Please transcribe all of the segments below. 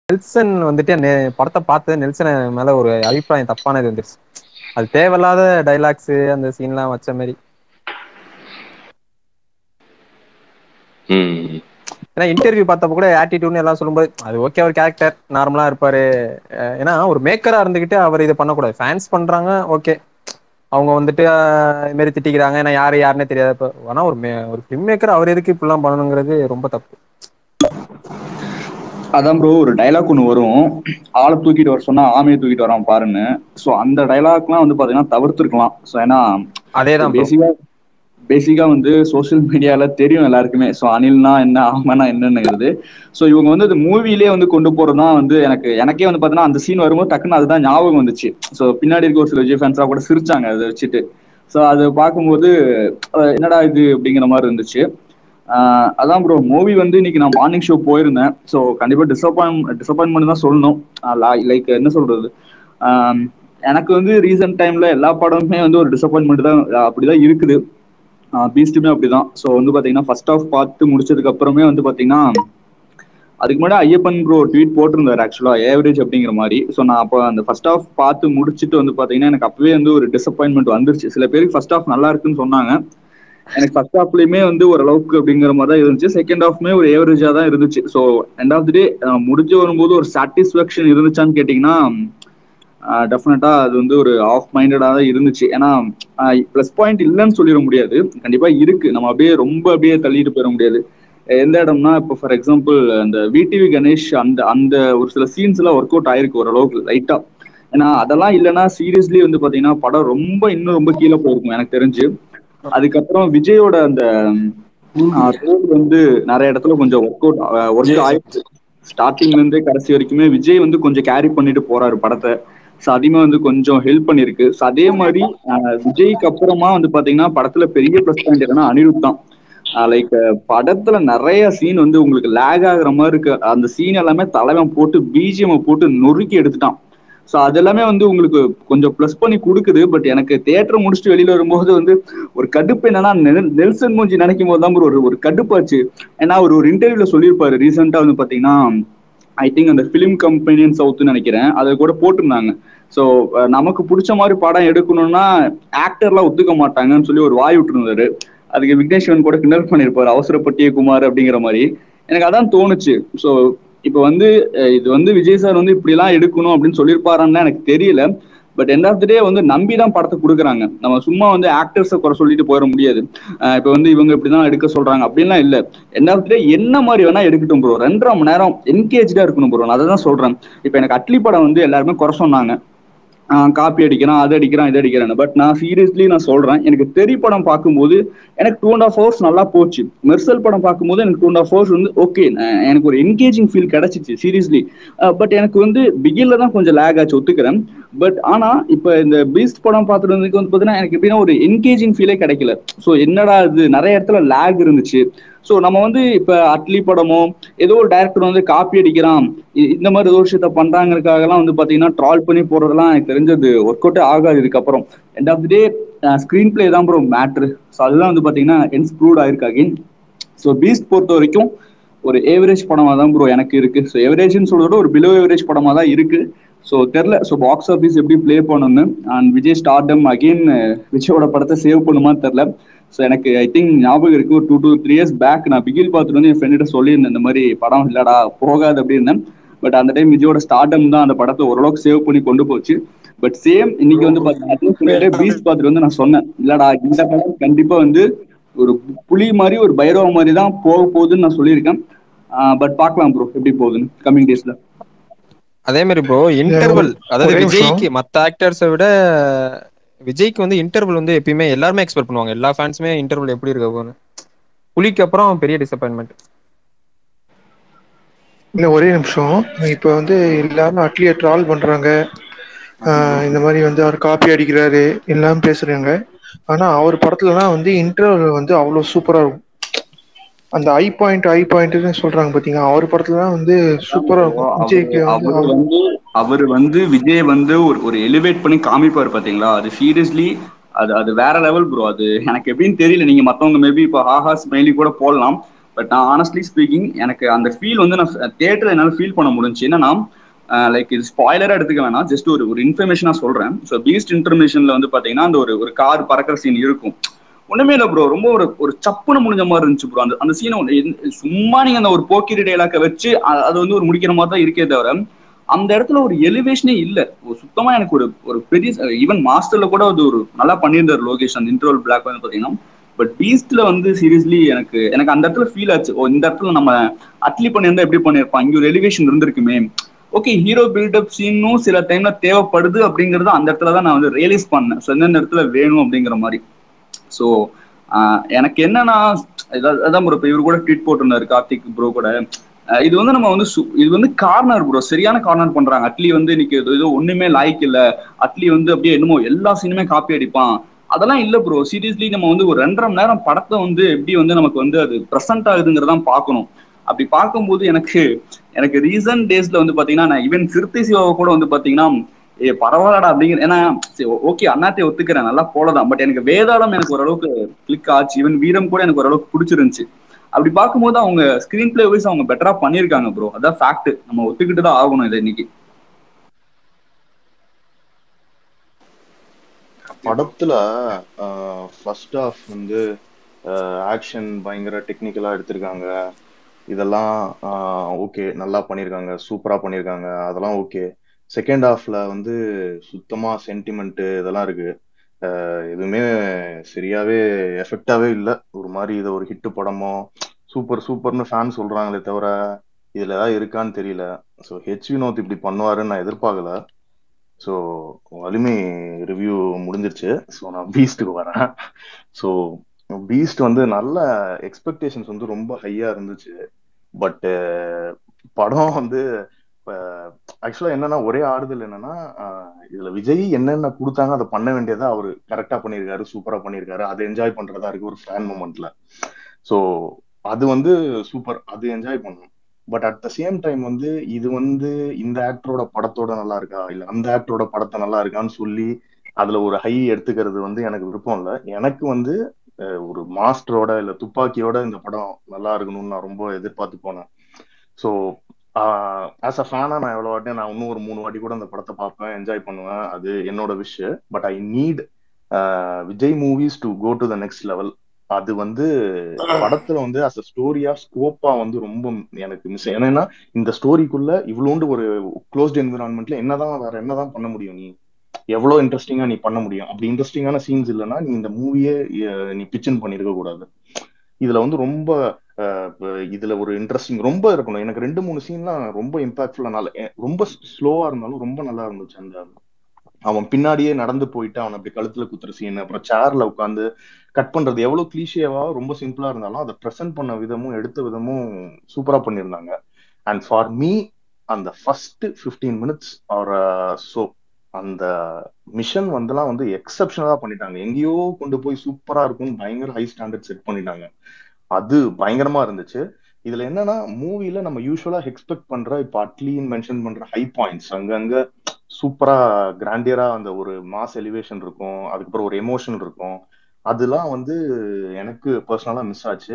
Nelson வந்துட்டு நெ படத்த பாத்து நெல்சன மேல ஒரு அபிப்பிராயம் தப்பானது வந்துருச்சு அது தேவயில்லாத டைலாக்ஸு அந்த சீன்லா வச்ச மாரி ம் ஏன்னா இன்டர்வியூ பாத்தப்ப கூட ஆட்டிடியூட்னு எல்லா சொல்லும்போது அது ஓகே அவர் கேரக்டர் நார்மலா இருப்பாரு ஏன்னா ஒரு மேக்கரா இருந்துகிட்டு அவர் இத பண்ணக்கூடாது ஃபேன்ஸ் பண்றாங்க ஓகே அவங்க வந்துட்டு இது மாரி திட்டிக்கிறாங்க ஏன்னா யாரு யாருனே தெரியாதப்ப ஆனா ஒரு மே ஒரு ஃபிலிம் மேக்கர் அவர் எதுக்கு இப்டில்லா பண்ணணுங்கிறது ரொம்ப தப்பு அதா ப்ரோ ஒரு டைலாக் ஒண்ணு வரு ஆள தூக்கிட்டு வர சொன்னா ஆமைய தூக்கிட்டு வரா பாருன்னு சோ அந்த டைலாக்லா வந்து பாத்தீங்கன்னா தவிர்த்துருக்கலா சோ ஏன்னா அதேதா ப்ரோ பேசிக்கா பேசிக்கா வந்து சோசியல் மீடியால தெரியு எல்லாருக்குமே சோ அனில்னா என்ன ஆமனா என்னன்னுங்கிறது சோ இவங்க வந்து அது மூவிலேயே வந்து கொண்டு போறதுதா வந்து எனக்கு எனக்கே வந்து பாத்தீங்கன்னா அந்த சீன் வரும்போது டக்குன்னு அதுதா ஞாபகம் வந்துச்சு சோ பின்னாடி இருக்க ஒரு சில விஜய் ஃபேன்ஸ்லா கூட சிரிச்சாங்க அத வச்சுட்டு சோ அத பாக்கும்போது என்னடா இது அப்டிங்கிற மாரி இருந்துச்சு ஆ அதா ப்ரோ மூவி வந்து இன்னைக்கு நா மார்னிங் ஷோ போயிருந்தே சோ கண்டிப்பா டிசப்பாய் டிசப்பாயின்மெண்ட் தா சொல்லணு லைக் என்ன சொல்றது ஆ எனக்கு வந்து ரீசன்ட் டைம்ல எல்லா படமுமே வந்து ஒரு டிசப்பாயின்மெண்ட் தா அப்டிதா இருக்குது ஆ பீஸ்டுமே அப்டிதா சோ வந்து பாத்தீங்கன்னா ஃபர்ஸ்ட் ஆஃப் பாத்து முடிச்சதுக்கு அப்புறமே வந்து பாத்தீங்கன்னா அதுக்கு முன்னாடி ஐயப்பன் ப்ரோ ஒரு ட்வீட் போட்டிருந்தாரு ஆக்சுவலா ஏவரேஜ் அப்டிங்கிற மாரி சோ நா அப்ப அந்த ஃபர்ஸ்ட் ஆஃப் பாத்து முடிச்சுட்டு வந்து பாத்தீங்கன்னா எனக்கு அப்பவே வந்து ஒரு டிசப்பாயின்மெண்ட் வந்துருச்சு சில பேருக்கு ஃபர்ஸ்ட் ஆஃப் நல்லா இருக்குன்னு சொன்னாங்க எனக்கு ஃபர்ஸ்ட் ஆஃப்லயுமே வந்து ஓரளவுக்கு அப்டிங்கிற மாரிதா இருந்துச்சு செகண்ட் ஆஃப்மே ஒரு ஏவரேஜா தா இருந்துச்சு so end of the day முடிஞ்சு வரும்போது ஒரு சாட்டிஸ்ஃபேக்ஷன் இருந்துச்சான்னு கேட்டீங்கன்னா ஆ டெஃபினட்டா அது வந்து ஒரு ஆஃப் மைண்டடா தா இருந்துச்சு ஏன்னா பிளஸ் பாயிண்ட் இல்லன்னு சொல்லிட முடியாது கண்டிப்பா இருக்கு நம்ம அப்டியே ரொம்ப அப்டியே தள்ளிட்டு போயிட முடியாது எந்த எடம்னா இப்ப ஃபார் எக்ஸாம்பிள் அந்த வி டி வி கணேஷ் அந்த அந்த ஒரு சில சீன்ஸ்லா ஒர்க் அவுட் ஆயிருக்கு ஓரளவுக்கு லைட்டா ஏன்னா அதெல்லா இல்லன்னா சீரியஸ்லி வந்து பாத்தீங்கன்னா படம் ரொம்ப இன்னு ரொம்ப கீழ போயிருக்கு எனக்கு தெரிஞ்சு அதுக்கப்புறோ விஜயோட அந்த ஆ ரோல் வந்து நெறைய எடத்துல கொஞ்சோ ஒர்க் அவுட் ஒர்க் ஆயிருக்கு ஸ்டார்டிங்ல இருந்தே கடைசி வரைக்குமே விஜய் வந்து கொஞ்சோ கேரி பண்ணிட்டு போறாரு படத்த சோ அதிமே வந்து கொஞ்சோ ஹெல்ப் பண்ணிருக்கு சோ அதே மாரி ஆ விஜய்க்கு அப்புறமா வந்து பாத்தீங்கன்னா படத்துல பெரிய பிளஸ் பாயிண்ட் என்னன்னா அனிருத் தா லைக் படத்துல நெறைய சீன் வந்து உங்களுக்கு லேக் ஆகுற மாரி இருக்கு அந்த சீன் எல்லாமே தலைவ போட்டு பி ஜி எம் போட்டு நொறுக்கி எடுத்துட்டா சோ அதெல்லாமே வந்து உங்களுக்கு கொஞ்சோ பிளஸ் பண்ணி குடுக்குது பட் எனக்கு தேட்டர் முடிச்சுட்டு வெளில வரும்போது வந்து ஒரு கடுப்பு என்னன்னா நெல்சன் மூஞ்சி நெனைக்கும் போதுதா ப்ரோ ஒரு கடுப்பாச்சு ஏன்னா அவரு ஒரு இன்டர்வியூல சொல்லியிருப்பாரு ரீசெண்டா வந்து பாத்தீங்கன்னா ஐ திங்க் அந்த பிலிம் கம்பெனி இன் சவுத்ன்னு நெனைக்கிறே அத கூட போட்டிருந்தாங்க சோ நமக்கு புடிச்ச மாரி படோ எடுக்கணுன்னா ஆக்டர்லா ஒத்துக்க மாட்டாங்கன்னு சொல்லி ஒரு வாய் விட்டுருந்தாரு அதுக்கு விக்னேஷ் சிவன் கூட கிண்டல் பண்ணிருப்பாரு அவசரப்பட்டிய குமார் அப்டிங்கிற மாரி எனக்கு அதா தோணுச்சு சோ இப்ப வந்து இது வந்து விஜய் சார் வந்து இப்டில்லா எடுக்கணு அப்டின்னு சொல்லியிருப்பாரான்லா எனக்கு தெரியல but end of the day வந்து நம்பிதா படத்த குடுக்குறாங்க நம்ம சும்மா வந்து ஆக்டர்ஸ கொற சொல்லிட்டு போயிட முடியாது ஆ இப்ப வந்து இவங்க இப்டிதா எடுக்க சொல்றாங்க அப்டின்லா இல்ல எண்ட் ஆஃப் த டே என்ன மாரி வேணா எடுக்கட்டு ப்ரோ ரெண்ட்ர மண் நேரோ என்கேஜ்டா இருக்கணு ப்ரோ நா அததா சொல்றே இப்ப எனக்கு அட்லி படோ வந்து எல்லாருமே கொற சொன்னாங்க ஆ காப்பி அடிக்கிறா அது அடிக்கிறா இது அடிக்கிறான்னு பட் நா சீரியஸ்லி நா சொல்றே எனக்கு தெறி படோ பாக்கும்போது எனக்கு டூ அண்ட் ஆஃப் ஹவர்ஸ் நல்லா போச்சு மெர்சல் படோ பாக்கும்போது எனக்கு டூ அண்ட் ஆஃப் ஹவர்ஸ் வந்து ஓகே எனக்கு ஒரு என்கேஜிங் ஃபீல் கெடச்சிச்சு சீரியஸ்லி பட் எனக்கு வந்து பிகில்ல தா கொஞ்சோ லேக் ஆச்சு ஒத்துக்கிறே பட் ஆனா இப்ப இந்த பீஸ்ட் படோ பாத்துட்டு வந்ததுக்கு வந்து பாத்தீங்கன்னா எனக்கு எப்டின்னா ஒரு என்கேஜிங் ஃபீலே கெடைக்கல சோ என்னடா இது நெறைய எடத்துல லேக் இருந்துச்சு சோ நம்ம வந்து இப்ப அட்லி படமோ ஏதோ ஒரு டேரக்டர் வந்து காப்பி அடிக்கிறா இந்த மாரி ஏதோ விஷயத்த பண்றாங்கறக்காகலா வந்து பாத்தீங்கன்னா ட்ரால் பண்ணி போறதெல்லா எனக்கு தெரிஞ்சது ஒர்க் அவுட்டே ஆகாது இதுக்கப்புறோ end of the day screen play தா ப்ரோ மேட்ரு சோ அதுதா வந்து பாத்தீங்கன்னா இன்ஸ்க்ரூட் ஆயிருக்கு அகைன் சோ பீஸ்ட் பொறுத்த வரைக்கு ஒரு ஏவரேஜ் படமா தா ப்ரோ எனக்கு இருக்கு சோ எவரேஜ்ன்னு சொல்றத விட ஒரு பிலோ எவரேஜ் படமா தா இருக்கு சோ தெர்ல சோ பாக்ஸ் ஆபீஸ் எப்டி பிளே பண்ணுன்னு அண்ட் விஜய் ஸ்டார்டம் அகெய்ன் விஜயோட படத்த சேவ் பண்ணுமான்னு தெர்ல சோ எனக்கு ஐ திங்க் ஞாபகோ இருக்கு ஒரு two two three years back நா பிகில் பாத்துட்டு வந்து என் ஃப்ரெண்டுட்ட சொல்லிருந்தே இந்த மாரி படோ இல்லடா போகாது அப்டின்னே பட் அந்த டைம் விஜயோட ஸ்டார்டம் தா அந்த படத்த ஓரளவுக்கு சேவ் பண்ணி கொண்டு போச்சு பட் சேம் இன்னைக்கு வந்து பாத்தீங்கன்னா அதே சொல்லிட்டு பீஸ்ட் பாத்துட்டு வந்து நா சொன்னே இல்லடா இந்த படோ கண்டிப்பா வந்து ஒரு புலி மாரி ஒரு பைரவ மாரிதா போக போகுதுன்னு நா சொல்லியிருக்கே ஆ பட் பாக்கலா ப்ரோ எப்டி போகுதுன்னு கம்மிங் டேஸ்ல அதே மாரி ப்ரோ இல்ல இன்டர்வல் அதாவது ஒரே நிமிஷம் விஜய்க்கு மத்த ஆக்டர்ஸ விட விஜய்க்கு வந்து இன்டர்வல் வந்து எப்பயுமே எல்லாருமே எக்ஸ்பெக்ட் பண்ணுவாங்க எல்லா ஃபேன்ஸுமே இன்டர்வல் எப்டி இருக்க போகுனு புலிக்கு அப்புறோ பெரிய டிசப்பாயின்மெண்ட் இல்ல ஒரே நிமிஷோ இப்ப வந்து எல்லாரு அட்லிய ட்ரால் பண்றாங்க ஆ இந்த மாரி வந்து அவரு காப்பி அடிக்கிறாரு எல்லா பேசுறாங்க ஆனா அவர் படத்துலல்லா வந்து இன்டர்வல் வந்து அவ்ளோ சூப்பரா இருக்கு அந்த ஐ பாயிண்ட் ஐ பாயிண்ட்ன்னு சொல்றாங்க பாத்தீங்களா அவர் படத்துலதா வந்து அதான் சூப்பரா bro, இருக்கு அவரு விஜய்க்கு வந்து அவரு வந்து அவரு வந்து விஜய் வந்து ஒரு ஒரு எலிவேட் பண்ணி காமிப்பாரு பாத்தீங்களா அது சீரியஸ்லி அது அது வேற லெவல் ப்ரோ அது எனக்கு எப்டின்னு தெரியல நீங்க மத்தவங்க மேபி இப்ப ஆஹாஸ் ஸ்மைலி கூட போடலாம் பட் நான் ஆனஸ்ட்லி ஸ்பீக்கிங் எனக்கு அந்த ஃபீல் வந்து நான் தேட்டர் என்னால் ஃபீல் பண்ண முடிஞ்சு என்னன்னா லைக் இது ஸ்பாய்லரா எடுத்துக்க வேணாம் ஜஸ்ட் ஒரு ஒரு இன்ஃபர்மேஷனா சொல்றேன் ஸோ பீஸ்ட் இன்டர்மிஷன்ல வந்து பாத்தீங்கன்னா அந்த ஒரு ஒரு கார் பறக்கிற சீன் இருக்கும் ஒண்ணுமே இல்லை ப்ரோ ரொம்ப ஒரு ஒரு சப்புன்னு முடிஞ்ச மாதிரி இருந்துச்சு ப்ரோ அந்த அந்த சீனை சும்மா நீங்க அந்த ஒரு போக்கிரி டைலாக்க வச்சு அ- அது வந்து ஒரு முடிக்கிற மாதிரி தான் இருக்கே தவிர அந்த இடத்துல ஒரு எலிவேஷனே இல்ல ஒரு சுத்தமா எனக்கு ஒரு ஒரு பெரிய ஈவன் மாஸ்டர்ல கூட அது ஒரு நல்லா பண்ணியிருந்தாரு லோகேஷ் அந்த இன்டர்வல் பிளாக் வந்து பாத்தீங்கன்னா பட் பீஸ்ட்ல வந்து சீரியஸ்லி எனக்கு எனக்கு அந்த இடத்துல ஃபீல் ஆச்சு ஓ இந்த இடத்துல நம்ம அட்லி பண்ணியிருந்தா எப்படி பண்ணியிருப்பான் இங்க ஒரு எலிவேஷன் இருந்திருக்குமே ஓகே ஹீரோ பில்டப் சீனும் சில டைம்ல தேவைப்படுது அப்படிங்கறது அந்த இடத்துல தான் நான் வந்து ரியலைஸ் பண்ணேன் ஸோ எந்தெந்த இடத்துல வேணும் அப்படிங்கிற மாதிரி ஸோ எனக்கு என்னன்னா இதான் அதான் ப்ரோ இப்போ இவர் கூட ட்வீட் போட்டிருந்தாரு கார்த்திக் ப்ரோ கூட அஹ் இது வந்து நம்ம வந்து சு- இது வந்து கார்னர் ப்ரோ சரியான கார்னர் பண்றாங்க அட்லி வந்து இன்னைக்கு இது இது ஒண்ணுமே லாய்க்கு இல்ல அட்லி வந்து அப்படியே என்னமோ எல்லா சீனுமே காப்பி அடிப்பான் அதெல்லாம் இல்ல ப்ரோ சீரியஸ்லி நம்ம வந்து ஒரு ரெண்டரை மணி நேரம் படத்தை வந்து எப்படி வந்து நமக்கு வந்து அது ப்ரெசென்ட் ஆகுதுங்கிறதான் பார்க்கணும் அப்படி பார்க்கும்போது எனக்கு எனக்கு ரீசன்ட் டேஸ்ல வந்து பாத்தீங்கன்னா நான் ஈவன் சிறுத்தை சிவாவை கூட வந்து பாத்தீங்கன்னா ஏ பரவாயில்லடா அப்படிங்கிற ஏன்னா ஓகே அண்ணாத்தை ஒத்துக்கிறேன் நல்லா போலதான் பட் எனக்கு வேதாளம் எனக்கு ஓரளவுக்கு கிளிக் ஆச்சு ஈவன் வீரம் கூட எனக்கு ஓரளவுக்கு பிடிச்சிருந்துச்சு அப்படி பார்க்கும்போது அவங்க ஸ்கிரீன் பிளே வைஸ் அவங்க பெட்டரா பண்ணியிருக்காங்க ப்ரோ அதான் ஃபேக்ட் நம்ம ஒத்துக்கிட்டு தான் ஆகணும் இதை இன்னைக்கு படத்துல ஃபர்ஸ்ட் ஆஃப் வந்து ஆக்ஷன் பயங்கர டெக்னிக்கலா எடுத்திருக்காங்க இதெல்லாம் ஓகே நல்லா பண்ணியிருக்காங்க சூப்பரா பண்ணியிருக்காங்க அதெல்லாம் ஓகே செகண்ட் ஹாஃப்ல வந்து சுத்தமா சென்டிமெண்ட் இதெல்லாம் இருக்கு அஹ் எதுவுமே சரியாவே எஃபெக்டாவே இல்லை ஒரு மாதிரி இது ஒரு ஹிட் படமோ சூப்பர் சூப்பர்னு ஃபேன் சொல்றாங்களே தவிர இதுல ஏதாவது இருக்கான்னு தெரியல ஸோ ஹெச் வினோத் இப்படி பண்ணுவாருன்னு நான் எதிர்பார்க்கல ஸோ வலிமை ரிவ்யூ முடிஞ்சிருச்சு ஸோ நான் பீஸ்ட்டுக்கு வரேன் ஸோ பீஸ்ட் வந்து நல்ல எக்ஸ்பெக்டேஷன்ஸ் வந்து ரொம்ப ஹையா இருந்துச்சு பட் படம் வந்து ஆக்சுவலா என்னன்னா ஒரே ஆறுதல் என்னன்னா அஹ், இதுல விஜய் என்னென்ன கொடுத்தாங்க அதை பண்ண வேண்டியதை அவர் கரெக்டா பண்ணியிருக்காரு சூப்பரா பண்ணியிருக்காரு அதை என்ஜாய் பண்றதா இருக்கு ஒரு ஃபேன் மூமெண்ட்ல ஸோ அது வந்து சூப்பர் அது என்ஜாய் பண்ணணும் but at the same time வந்து இது வந்து இந்த ஆக்டரோட படத்தோட நல்லா இருக்கா இல்ல அந்த ஆக்டரோட படத்தை நல்லா இருக்கான்னு சொல்லி அதுல ஒரு ஹை எடுத்துக்கிறது வந்து எனக்கு விருப்பம் இல்லை எனக்கு வந்து அஹ், ஒரு மாஸ்டரோட இல்ல துப்பாக்கியோட இந்த படம் நல்லா இருக்கணும்னு நான் ரொம்ப எதிர்பார்த்து போனேன் ஸோ ஆஸ் அ ஃபேனா நான் எவ்வளோ வாட்டி நான் இன்னும் ஒரு மூணு வாட்டி கூட அந்த படத்தை பார்ப்பேன் என்ஜாய் பண்ணுவேன் அது என்னோட wish but I need Vijay movies to go to the next level அது வந்து படத்துல வந்து அஸ் அ ஸ்டோரியா ஸ்கோப்பா வந்து ரொம்ப எனக்கு மிஸ் ஏன்னா இந்த ஸ்டோரிக்குள்ள இவ்வளோண்டு ஒரு க்ளோஸ்ட் என்விரான்மெண்ட்ல என்னதான் வேற என்னதான் பண்ண முடியும் நீ எவ்வளவு இன்ட்ரெஸ்டிங்கா நீ பண்ண முடியும் அப்படி இன்ட்ரெஸ்டிங்கான சீன்ஸ் இல்லைன்னா நீ இந்த மூவியே நீ பிச்சன் பண்ணிருக்க கூடாது இதுல வந்து ரொம்ப அஹ், இப்ப இதுல ஒரு இன்ட்ரெஸ்டிங் ரொம்ப இருக்கணும் எனக்கு ரெண்டு மூணு சீன்லாம் ரொம்ப இம்பாக்ட்ஃபுல்லா நல்ல எ- ரொம்ப ஸ்லோவா இருந்தாலும் ரொம்ப நல்லா இருந்துச்சு அந்த அவன் பின்னாடியே நடந்து போயிட்டு அவன் அப்படி கழுத்துல குத்துற சீன் அப்புறம் சேர்ல உட்காந்து கட் பண்றது எவ்வளவு கிளீஷியவா ரொம்ப சிம்பிளா இருந்தாலும் அதை ப்ரெசென்ட் பண்ண விதமும் எடுத்த விதமும் சூப்பரா பண்ணியிருந்தாங்க அண்ட் ஃபார் மீ அந்த ஃபர்ஸ்ட் 15 மினிட்ஸ் ஆர் ஸோ அந்த மிஷன் வந்துலாம் வந்து எக்ஸப்ஷனலா பண்ணிட்டாங்க எங்கேயோ கொண்டு போய் சூப்பரா இருக்கும்னு பயங்கர ஹை ஸ்டாண்டர்ட் செட் பண்ணிட்டாங்க அது பயங்கரமா இருந்துச்சு இதுல என்னன்னா மூவில நம்ம யூஸ்வலா எக்ஸ்பெக்ட் பண்ற இப்ப அட்லின்னு மென்ஷன் பண்ற ஹை பாயிண்ட்ஸ் அங்கங்க சூப்பரா கிராண்டியரா அந்த ஒரு மாஸ் எலிவேஷன் இருக்கும் அதுக்கப்புறம் ஒரு எமோஷன் இருக்கும் அதெல்லாம் வந்து எனக்கு பர்சனலா மிஸ் ஆச்சு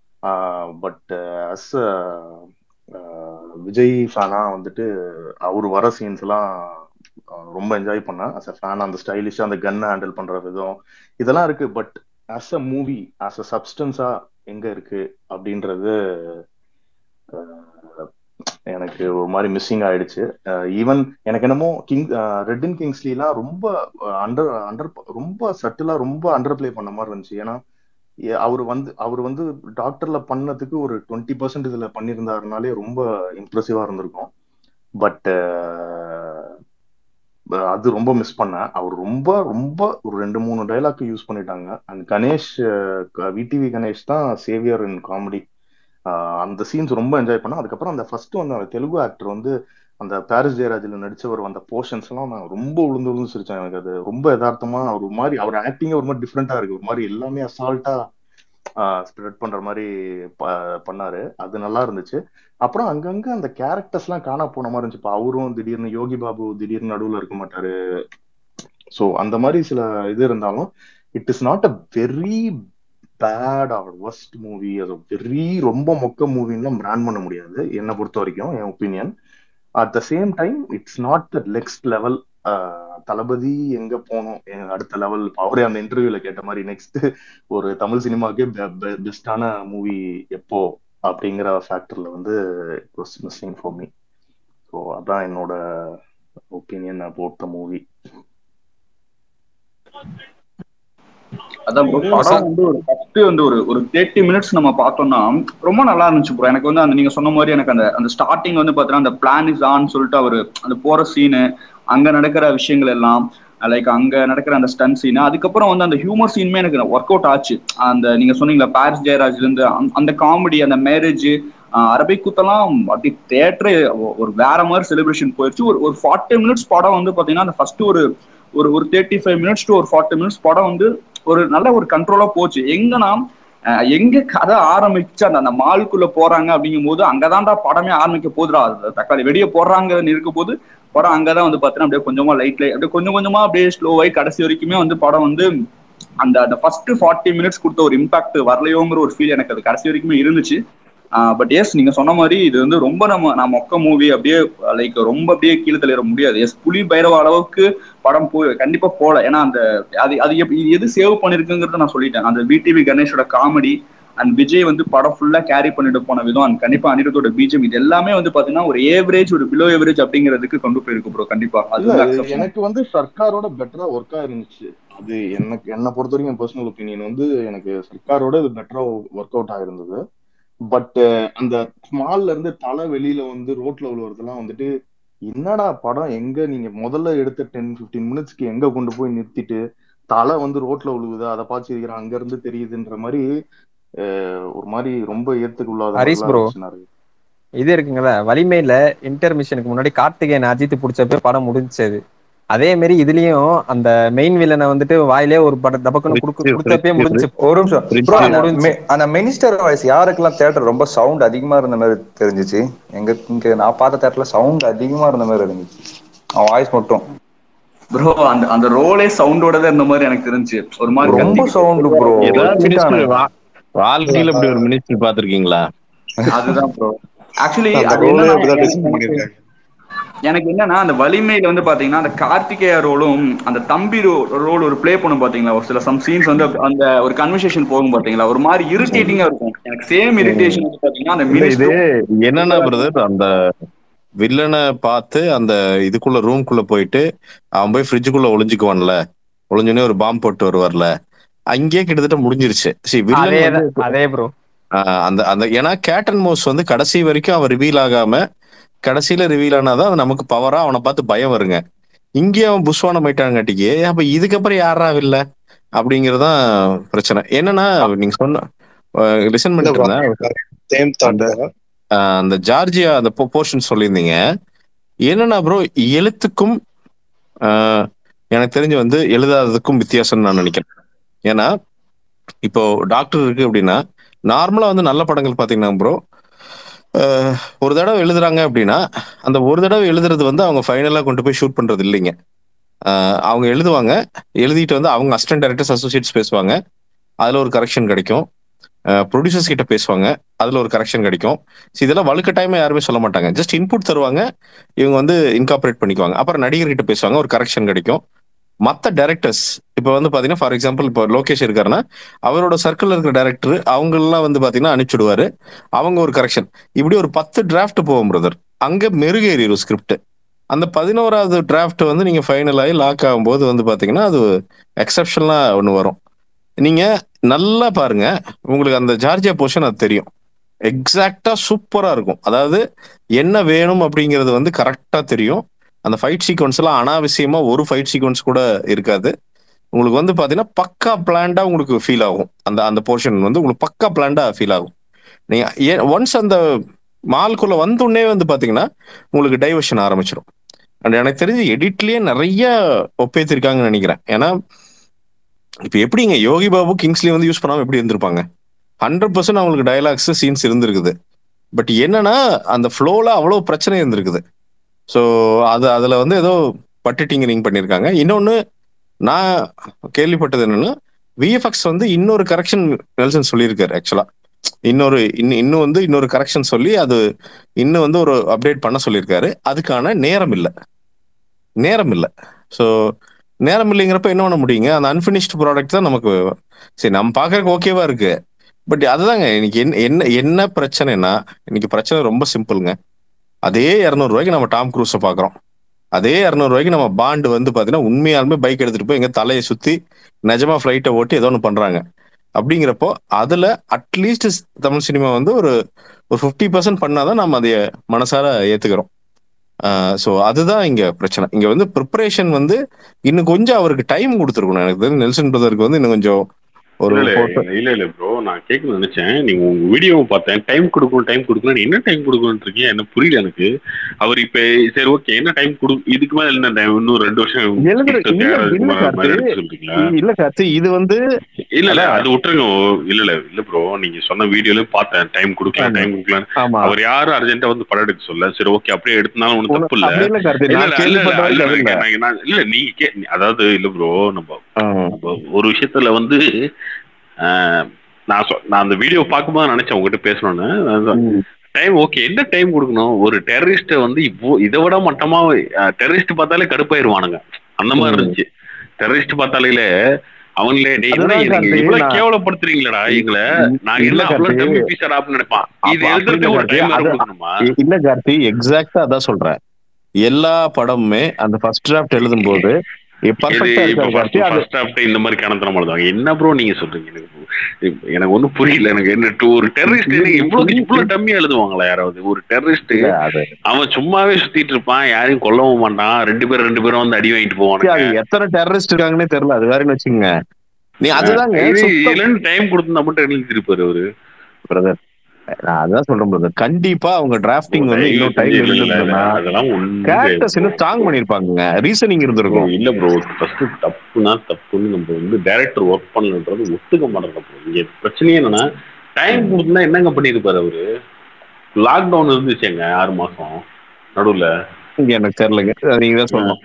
பட் அஸ் விஜய் ஃபேனா வந்துட்டு அவர் வர சீன்ஸ் எல்லாம் ஆஹ் ரொம்ப என்ஜாய் பண்ணேன் அஸ் அ ஃபேன் அந்த ஸ்டைலிஷா அந்த கன்னை ஹேண்டில் பண்ற விதம் இதெல்லாம் இருக்கு but as a movie as a சப்ஸ்டன்ஸா எங்க இருக்கு அப்படின்றது ஆஹ் எனக்கு ஒரு மாதிரி மிஸ்ஸிங் ஆயிடுச்சு ஈவன் எனக்கு என்னமோ கிங் ரெட் இன் கிங்ஸ்லாம் ரொம்ப அண்டர் அண்டர் ரொம்ப சட்டிலா ரொம்ப அண்டர் ப்ளே பண்ண மாதிரி இருந்துச்சு ஏன்னா ஏ- அவர் வந்து அவர் வந்து டாக்டர்ல பண்ணதுக்கு ஒரு டுவெண்ட்டி பர்சன்ட் இதுல பண்ணியிருந்தாருனாலே ரொம்ப இம்ப்ரெசிவா இருந்திருக்கும் பட் அது ரொம்ப மிஸ் பண்ணேன் அவர் ரொம்ப ரொம்ப ஒரு ரெண்டு மூணு டைலாக் யூஸ் பண்ணிட்டாங்க அண்ட் கணேஷ் விடிவி கணேஷ் தான் சேவியர் இன் காமெடி அந்த சீன்ஸ் ரொம்ப என்ஜாய் பண்ணேன் அதுக்கப்புறம் அந்த ஃபர்ஸ்ட் வந்து அந்த தெலுங்கு ஆக்டர் வந்து அந்த பாரிஸ் ஜெயராஜில் நடிச்சவர் அந்த போர்ஷன்ஸ் எல்லாம் நான் ரொம்ப உளுந்து உளுந்து சிரிச்சேன் எனக்கு அது ரொம்ப யதார்த்தமா ஒரு மாதிரி அவர் ஆக்டிங்கே ஒரு மாதிரி டிஃப்ரெண்டா இருக்கு ஒரு மாதிரி எல்லாமே அசால்ட்டா ஸ்ப்ரெட் பண்ற மாதிரி ப- பண்ணாரு அது நல்லா இருந்துச்சு அப்புறம் அங்கங்க அந்த கேரக்டர்ஸ் எல்லாம் காணா போன மாதிரி இருந்துச்சு இப்ப அவரும் திடீர்னு யோகி பாபு திடீர்னு நடுவுல இருக்க மாட்டாரு சோ அந்த மாதிரி சில இது இருந்தாலும் it is not a very bad or worst movie அது வெரி ரொம்ப மொக்க மூவின்லாம் பிராண்ட் பண்ண முடியாது என்னை பொறுத்த வரைக்கும் என் opinion at the same time it's not the next level Thalapathy எங்க போனோம் எங்க அடுத்த லெவல் அவரே அந்த இன்டர்வியூல கேட்ட மாதிரி நெக்ஸ்ட் ஒரு தமிழ் சினிமாக்கே பெஸ்டான மூவி எப்போ அப்படிங்கிற ஃபேக்டர்ல வந்து it was missing for me so அதான் என்னோட ஒப்பீனியன் அபவுட் த மூவி அதான் bro, படம் வந்து ஒரு ஃபர்ஸ்ட் வந்து ஒரு ஒரு தேர்ட்டி மினிட்ஸ் நம்ம பார்த்தோம்னா ரொம்ப நல்லா இருந்துச்சு ப்ரோ எனக்கு வந்து அந்த நீங்க சொன்ன மாதிரி எனக்கு அந்த அந்த ஸ்டார்டிங் வந்து பாத்தீங்கன்னா அந்த பிளான் இஸ் ஆன் சொல்லிட்டு அவர் அந்த போற சீனு அங்க நடக்கிற விஷயங்கள் எல்லாம் லைக் அங்க நடக்கிற அந்த ஸ்டன் சீன் அதுக்கப்புறம் வந்து அந்த ஹியூமர் சீனுமே எனக்கு ஒர்க் அவுட் ஆச்சு அந்த நீங்க சொன்னீங்களா பாரிஸ் ஜெயராஜ்ல இருந்து அந்த- அந்த காமெடி அந்த மேரேஜ் அரபிக் கூத்தெல்லாம் அப்படி தேட்டரே ஒரு வேற மாதிரி செலிப்ரேஷன் போயிடுச்சு ஒரு ஒரு ஃபார்ட்டி மினிட்ஸ் படம் வந்து பாத்தீங்கன்னா அந்த ஃபர்ஸ்ட் ஒரு ஒரு ஒரு தேர்ட்டி ஃபைவ் மினிட்ஸ் டு ஒரு ஃபார்ட்டி மினிட்ஸ் படம் வந்து ஒரு நல்ல ஒரு கண்ட்ரோலா போச்சு எங்கன்னா அஹ், எங்க கதை ஆரம்பிச்சு அந்த அந்த மாலுக்குள்ள போறாங்க அப்படிங்கும் போது அங்கதான்டா படமே ஆரம்பிக்க போதுடா அது தக்காளி வெடிய போடுறாங்கன்னு இருக்கும் போது படம் அங்கதான் வந்து பாத்தீங்கன்னா அப்படியே கொஞ்சமா லைட் லைட் அப்படியே கொஞ்சம் கொஞ்சமா அப்படியே ஸ்லோவாகி கடைசி வரைக்குமே வந்து படம் வந்து அந்த அந்த ஃபர்ஸ்ட் ஃபார்ட்டி மினிட்ஸ் கொடுத்த ஒரு இம்பாக்ட் வரலையோங்கிற ஒரு ஃபீல் எனக்கு அது கடைசி வரைக்குமே இருந்துச்சு பட் எஸ் நீங்க சொன்ன மாதிரி இது வந்து ரொம்ப நம்ம நான் மொக்க மூவி அப்படியே லைக் ரொம்ப அப்படியே கீழே தள்ளிட முடியாது எஸ் புலி பைரவ அளவுக்கு படம் போய் கண்டிப்பா போல ஏன்னா அந்த அது அது எப்- இது எது சேவ் பண்ணிருக்குங்கிறத நான் சொல்லிட்டேன் அந்த பிடிவி கணேஷோட காமெடி அண்ட் விஜய் வந்து படம் ஃபுல்லா கேரி பண்ணிட்டு போன விதம் அண்ட் கண்டிப்பா அனிருத்தோட பீஜம் இது எல்லாமே வந்து பாத்தீங்கன்னா ஒரு ஏவரேஜ் ஒரு பிலோ ஏவரேஜ் அப்படிங்கிறதுக்கு கொண்டு போயிருக்கு ப்ரோ கண்டிப்பா அது இல்ல வந்து அது accept பண்ணணும். எனக்கு வந்து சர்க்காரோட பெட்டரா ஒர்க்கா இருந்துச்சு அது எனக்கு என்னை பொறுத்த வரைக்கும் பர்சனல் ஒப்பீனியன் வந்து எனக்கு சர்க்காரோட இது பெட்டரா ஒர்க் அவுட் ஆயிருந்தது பட் அந்த ஸ்மால்ல இருந்து தலை வெளியில வந்து ரோட்ல விழுவுறதெல்லாம் வந்துட்டு என்னடா படம் எங்க நீங்க முதல்ல எடுத்த டென் 15 மினிட்ஸ்க்கு எங்க கொண்டு போய் நிறுத்திட்டு தலை வந்து ரோட்ல விழுகுது அதை பார்த்து இருக்கிற அங்க இருந்து தெரியுதுன்ற மாதிரி அஹ், ஒரு மாதிரி ரொம்ப ஏத்துக்குள்ளாத ஹரிஸ் மாதிரிலாம் bro. இருந்துச்சு நிறைய. இது இருக்குங்களா வலிமையில இன்டர்மிஷனுக்கு முன்னாடி கார்த்திகேயன் அஜித் புடிச்சப்ப படம் முடிஞ்சது அதே மாதிரி இதுலயும் அந்த மெயின் வில்லனை வந்துட்டு வாயிலே ஒரு பட டபக்குன்னு குடுக்க Fridge, குடுத்தப்பே fridge, முடிஞ்சு ஒரு நிமிஷம் Fridge. ப்ரோ படம் அந்த முடிஞ்சு மி- அந்த மினிஸ்டர் வாய்ஸ் யாருக்கெல்லாம் தேட்டர் ரொம்ப சவுண்ட் அதிகமா இருந்த மாதிரி தெரிஞ்சுச்சு எங்க இங்க நான் பார்த்த தேட்டர்ல சவுண்ட் அதிகமா இருந்த மாதிரி இருந்துச்சு அவன் வாய்ஸ் மட்டும் ப்ரோ அந்த அந்த ரோலே சவுண்டோட தான் இருந்த மாதிரி எனக்கு தெரிஞ்சு ஒரு மாதிரி ரொம்ப கத்திக்கிட்டு சவுண்ட் ப்ரோ ஏதாவது மினிஸ்டர் வாழ்க்கையில இப்படி ஒரு மினிஸ்டர் பாத்திருக்கீங்களா அதுதான் ப்ரோ ஆக்சுவலி அந்த அது ரோலே என்னன்னா அப்படிதான் எனக்கு- டிசைன் பண்ணிருக்காங்க எனக்கு என்னன்னா அந்த வலிமையில வந்து பாத்தீங்கன்னா அந்த கார்த்திகேயா ரோலும் அந்த தம்பி ரோல் ஒரு ப்ளே பண்ணும் பாத்தீங்களா ஒரு சில சம் சீன்ஸ் வந்து அந்த ஒரு கன்வர்சேஷன் போகும் பாத்தீங்களா ஒரு மாதிரி இரிட்டேட்டிங்கா இருக்கும் எனக்கு சேம் இரிட்டேஷன் வந்து பாத்தீங்கன்னா அந்த இல்ல இது மினிஸ்டர் என்னன்னா பிரதர் அந்த வில்லனை பார்த்து அந்த இதுக்குள்ள ரூம்குள்ள போயிட்டு அவன் போய் ஃப்ரிட்ஜுக்குள்ள ஒளிஞ்சுக்குவான்ல ஒளிஞ்சோடனே ஒரு பாம்பு போட்டு வருவார்ல அங்கேயே கிட்டத்தட்ட முடிஞ்சிருச்சு See, villain அதே வந்து அதே ப்ரோ ஆஹ் அந்த அந்த ஏன்னா கேட்டன் மோஸ் வந்து கடைசி வரைக்கும் அவன் ரிவீல் ஆகாம கடைசியில ரிவீல் ஆனாதான் அது நமக்கு பவரா அவனை பார்த்து பயம் வருங்க இங்கே அவன் புஷ்வானம் ஆயிட்டாங்காட்டிக்கு அப்ப இதுக்கப்புறம் யாரா இல்ல அப்படிங்கறதுதான் பிரச்சனை என்னன்னா நீங்க சொன்ன லிசன் பண்ணிட்டு இருந்தேன் சேம் தாட் ஆஹ் அந்த ஜார்ஜியா அந்த போர்ஷன் சொல்லியிருந்தீங்க என்னன்னா ப்ரோ எழுத்துக்கும் ஆஹ் எனக்கு தெரிஞ்சு வந்து எழுதாததுக்கும் வித்தியாசம்னு நான் நினைக்கிறேன் ஏன்னா இப்போ டாக்டர் இருக்கு அப்படின்னா நார்மலா வந்து நல்ல படங்கள் பாத்தீங்கன்னா ப்ரோ ஒரு தடவை எழுதுறாங்க அப்படின்னா அந்த ஒரு தடவை எழுதுறது வந்து அவங்க ஃபைனலா கொண்டு போய் ஷூட் பண்றது இல்லைங்க ஆஹ் அவங்க எழுதுவாங்க எழுதிட்டு வந்து அவங்க அசிஸ்டன்ட் டைரக்டர்ஸ் அசோசியேட்ஸ் பேசுவாங்க அதுல ஒரு கரெக்ஷன் கிடைக்கும் ப்ரொடியூசர்ஸ் கிட்ட பேசுவாங்க அதுல ஒரு கரெக்ஷன் கிடைக்கும் So இதெல்லாம் வலுக்கட்டாயமா யாருமே சொல்ல மாட்டாங்க ஜஸ்ட் இன்புட் தருவாங்க இவங்க வந்து இன்கார்பரேட் பண்ணிக்குவாங்க அப்புறம் நடிகர் கிட்ட பேசுவாங்க ஒரு கரெக்ஷன் கிடைக்கும் மற்ற டேரக்டர்ஸ் இப்போ வந்து பாத்தீங்கன்னா ஃபார் எக்ஸாம்பிள் இப்போ லோகேஷ் இருக்காருன்னா அவரோட சர்க்கிள் இருக்கிற டேரக்டர் அவங்களெல்லாம் வந்து பாத்தீங்கன்னா அனுப்பிச்சுடுவாரு அவங்க ஒரு கரெக்ஷன் இப்படி ஒரு பத்து டிராஃப்ட் போகும் பிரதர் அங்க மெருகேறிடும் ஸ்கிரிப்ட் அந்த பதினோராவது டிராஃப்ட் வந்து நீங்க ஃபைனல் ஆகி லாக் ஆகும்போது வந்து பாத்தீங்கன்னா அது எக்ஸப்ஷனலா ஒன்று வரும் நீங்க நல்லா பாருங்க உங்களுக்கு அந்த ஜார்ஜியா போர்ஷன் அது தெரியும் எக்ஸாக்டா சூப்பரா இருக்கும் அதாவது என்ன வேணும் அப்படிங்கிறது வந்து கரெக்டா தெரியும் அந்த ஃபைட் சீக்வன்ஸ் எல்லாம் அனாவசியமா ஒரு ஃபைட் சீக்வன்ஸ் கூட இருக்காது உங்களுக்கு வந்து பாத்தீங்கன்னா பக்கா பிளான்டா உங்களுக்கு ஃபீல் ஆகும் அந்த அந்த போர்ஷன் வந்து உங்களுக்கு பக்கா பிளான்டா ஃபீல் ஆகும் நீங்க ஒன்ஸ் அந்த மால்குள்ள வந்தோடனே வந்து பாத்தீங்கன்னா உங்களுக்கு டைவர்ஷன் ஆரம்பிச்சிடும் அண்ட் எனக்கு தெரிஞ்சு எடிட்லயே நிறைய ஒப்பேத்திருக்காங்கன்னு நினைக்கிறேன் ஏன்னா இப்ப எப்படிங்க யோகி பாபு கிங்ஸ்லி வந்து யூஸ் பண்ணாம எப்படி இருந்திருப்பாங்க ஹண்ட்ரட் பர்சன்ட் அவங்களுக்கு டயலாக்ஸ் சீன்ஸ் இருந்திருக்குது பட் என்னன்னா அந்த ஃப்ளோல அவ்வளவு பிரச்சனை இருந்திருக்குது ஸோ அது அதுல வந்து ஏதோ பட்டு டிங்கரிங் பண்ணியிருக்காங்க இன்னொன்னு நான் கேள்விப்பட்டது என்னன்னா விஎஃப்எக்ஸ் வந்து இன்னொரு கரெக்ஷன் நெல்சன் சொல்லியிருக்காரு ஆக்சுவலா இன்னொரு இன்னும் இன்னும் வந்து இன்னொரு கரெக்ஷன் சொல்லி அது இன்னும் வந்து ஒரு அப்டேட் பண்ண சொல்லியிருக்காரு அதுக்கான நேரம் இல்லை நேரம் இல்லை ஸோ நேரம் இல்லைங்கிறப்ப என்ன பண்ண முடியுங்க அந்த அன்பினிஷ்டு ப்ராடக்ட் தான் நமக்கு சரி நம்ம பார்க்கறதுக்கு ஓகேவா இருக்கு பட் அதுதாங்க இன்னைக்கு என்ன என்ன என்ன பிரச்சனைனா இன்னைக்கு பிரச்சனை ரொம்ப சிம்பிளுங்க அதே இரநூறுவாய்க்கு நம்ம டாம் க்ரூஸை பார்க்குறோம் அதே இரநூறுவாய்க்கு நம்ம பாண்டு வந்து பார்த்தீங்கன்னா உண்மையாலுமே பைக் எடுத்துட்டு போய் எங்க தலையை சுத்தி நிஜமா ஃப்ளைட்டை ஓட்டி ஏதோ ஒன்று பண்றாங்க அப்படிங்கிறப்போ அதுல அட்லீஸ்ட் தமிழ் சினிமா வந்து ஒரு ஒரு ஃபிஃப்டி பர்சன்ட் பண்ணாதான் நம்ம அதை மனசார ஏத்துக்கிறோம் ஸோ அதுதான் இங்க பிரச்சனை இங்க வந்து ப்ரிப்பரேஷன் வந்து இன்னும் கொஞ்சம் அவருக்கு டைம் கொடுத்துருக்கணும் எனக்கு தெரிஞ்சு நெல்சன் பிரதருக்கு வந்து இன்னும் கொஞ்சம் ஒரு இல்ல photo- இல்ல இல்ல இல்ல ப்ரோ நான் கேட்கணும்னு நினைச்சேன் நீங்க உங்க வீடியோவை பார்த்தேன் டைம் கொடுக்கணும் டைம் கொடுக்கணும் என்ன டைம் கொடுக்கணும் இருக்கீங்க என்ன புரியல எனக்கு அவர் இப்ப சரி ஓகே என்ன டைம் கொடு இதுக்கு மேல என்ன time? இன்னும் ரெண்டு வருஷம் எழுதுற- கிட்ட இல்ல, தேவை இல்ல மாதிரி கார்த்தி. எடுத்து சொல்றீங்களா இல்ல கார்த்தி இது வந்து இல்ல இல்ல அது விட்டுருங்க இல்ல இல்ல இல்ல ப்ரோ நீங்க சொன்ன வீடியோலயும் பார்த்தேன் டைம் கொடுக்கலாம் ஆமா. டைம் கொடுக்கலாம் ஆமா அவர் யாரும் அர்ஜென்ட்டா வந்து படம் எடுக்க சொல்ல சரி ஓகே அப்படியே எடுத்தனாலும் ஒண்ணும் தப்பு இல்ல அப்படி இல்ல கார்த்தி இல்ல நான் இல்ல, இல்ல, இல்ல, கேள்விப்பட்ட இல்ல, வரைக்கும் அது இல்ல. நான் நான் இல்ல நீங்க கே அதாவது இல்ல ப்ரோ நம்ம ஆ. நம்ம ஒரு விஷயத்துல வந்து ஆஹ், நான் சொ- நான் அந்த வீடியோ பார்க்கும்போது நினைச்சேன் உங்ககிட்ட பேசணும்னு ம். டைம் ஓகே என்ன டைம் கொடுக்கணும் ஒரு டெரரிஸ்ட வந்து இப்போ இதை விட மட்டமா டெரரிஸ்ட் பார்த்தாலே கடுப்பாயிருவானுங்க அந்த மாதிரி ம். இருந்துச்சு டெரரிஸ்ட் பார்த்தாலே அவங்களே டேய் அதுதான் என்னடா நீங்க கார்த்தி, இவ்வளவு நான்- கேவலப்படுத்துறீங்களா எங்களை நாங்க இல்ல என்ன அவ்வளவு கார்த்தி. டம்மி பீஸர் ஆப்னு நினைப்பான் இது அப்ப- அப்படி எழுதுறதுக்கு ஒரு இல்ல டைம் கார்த்தி, அது- கொடுக்கணுமா இ- இல்ல கார்த்தி எக்ஸாக்டா அதான் சொல்றேன் எல்லா படமுமே அந்த ஃபர்ஸ்ட் டிராஃப்ட் எழுதும் போது பர்ஃபெக்டா இருக்காது கார்த்தி அது ஃபர்ஸ்ட் ஹாஃப் இந்த மாதிரி கணத்தனம் எழுதுவாங்க என்ன ப்ரோ நீங்க சொல்றீங்க எனக்கு எனக்கு ஒண்ணும் புரியல எனக்கு என்ன to- ஒரு டெரரிஸ்ட் இவ்வளவு இவ்வளவு டம்மி எழுதுவாங்களா யாராவது ஒரு டெரரிஸ்ட் இல்ல, அது அவன் சும்மாவே சுத்திட்டு இருப்பான் யாரையும் கொல்லவும் மாட்டான் ரெண்டு பேரும் ரெண்டு பேரும் வந்து அடி வாங்கிட்டு அது போவானுங்க எத்தனை டெரரிஸ்ட் இருக்காங்கன்னே தெரியல அது வேறன்னு வச்சுங்க நீ அதுதாங்க இது சுத்தம் இல்லைன்னு டைம் கொடுத்து மட்டும் எழுதிருப்பாரு அவரு பிரதர் நான் அதான் சொல்றேன் பிரதர் கண்டிப்பா அவங்க டிராஃப்டிங் வந்து இன்னும் டைம் இல்ல, இல்ல, இல்ல, இருந்திருந்தா அதெல்லாம் ஒண்ணும் கேரக்டர்ஸ் இன்னும் ஸ்ட்ராங் பண்ணிருப்பாங்க ரீசனிங் ப்ரோ இருந்திருக்கும் இல்ல ப்ரோ ஃபர்ஸ்ட் தப்புனா தப்புன்னு நம்ம வந்து டைரக்டர் ஒர்க் பண்ணலன்றது ஒத்துக்க மாட்டேங்க ப்ரோ இங்க பிரச்சனையே என்னன்னா டைம் கொடுத்தா என்னங்க பண்ணிருப்பாரு அவரு லாக்டவுன் இருந்துச்சுங்க ஆறு மாசம் நடுவுல இங்க எனக்கு தெரியலங்க அது நீங்க தான் சொல்லணும்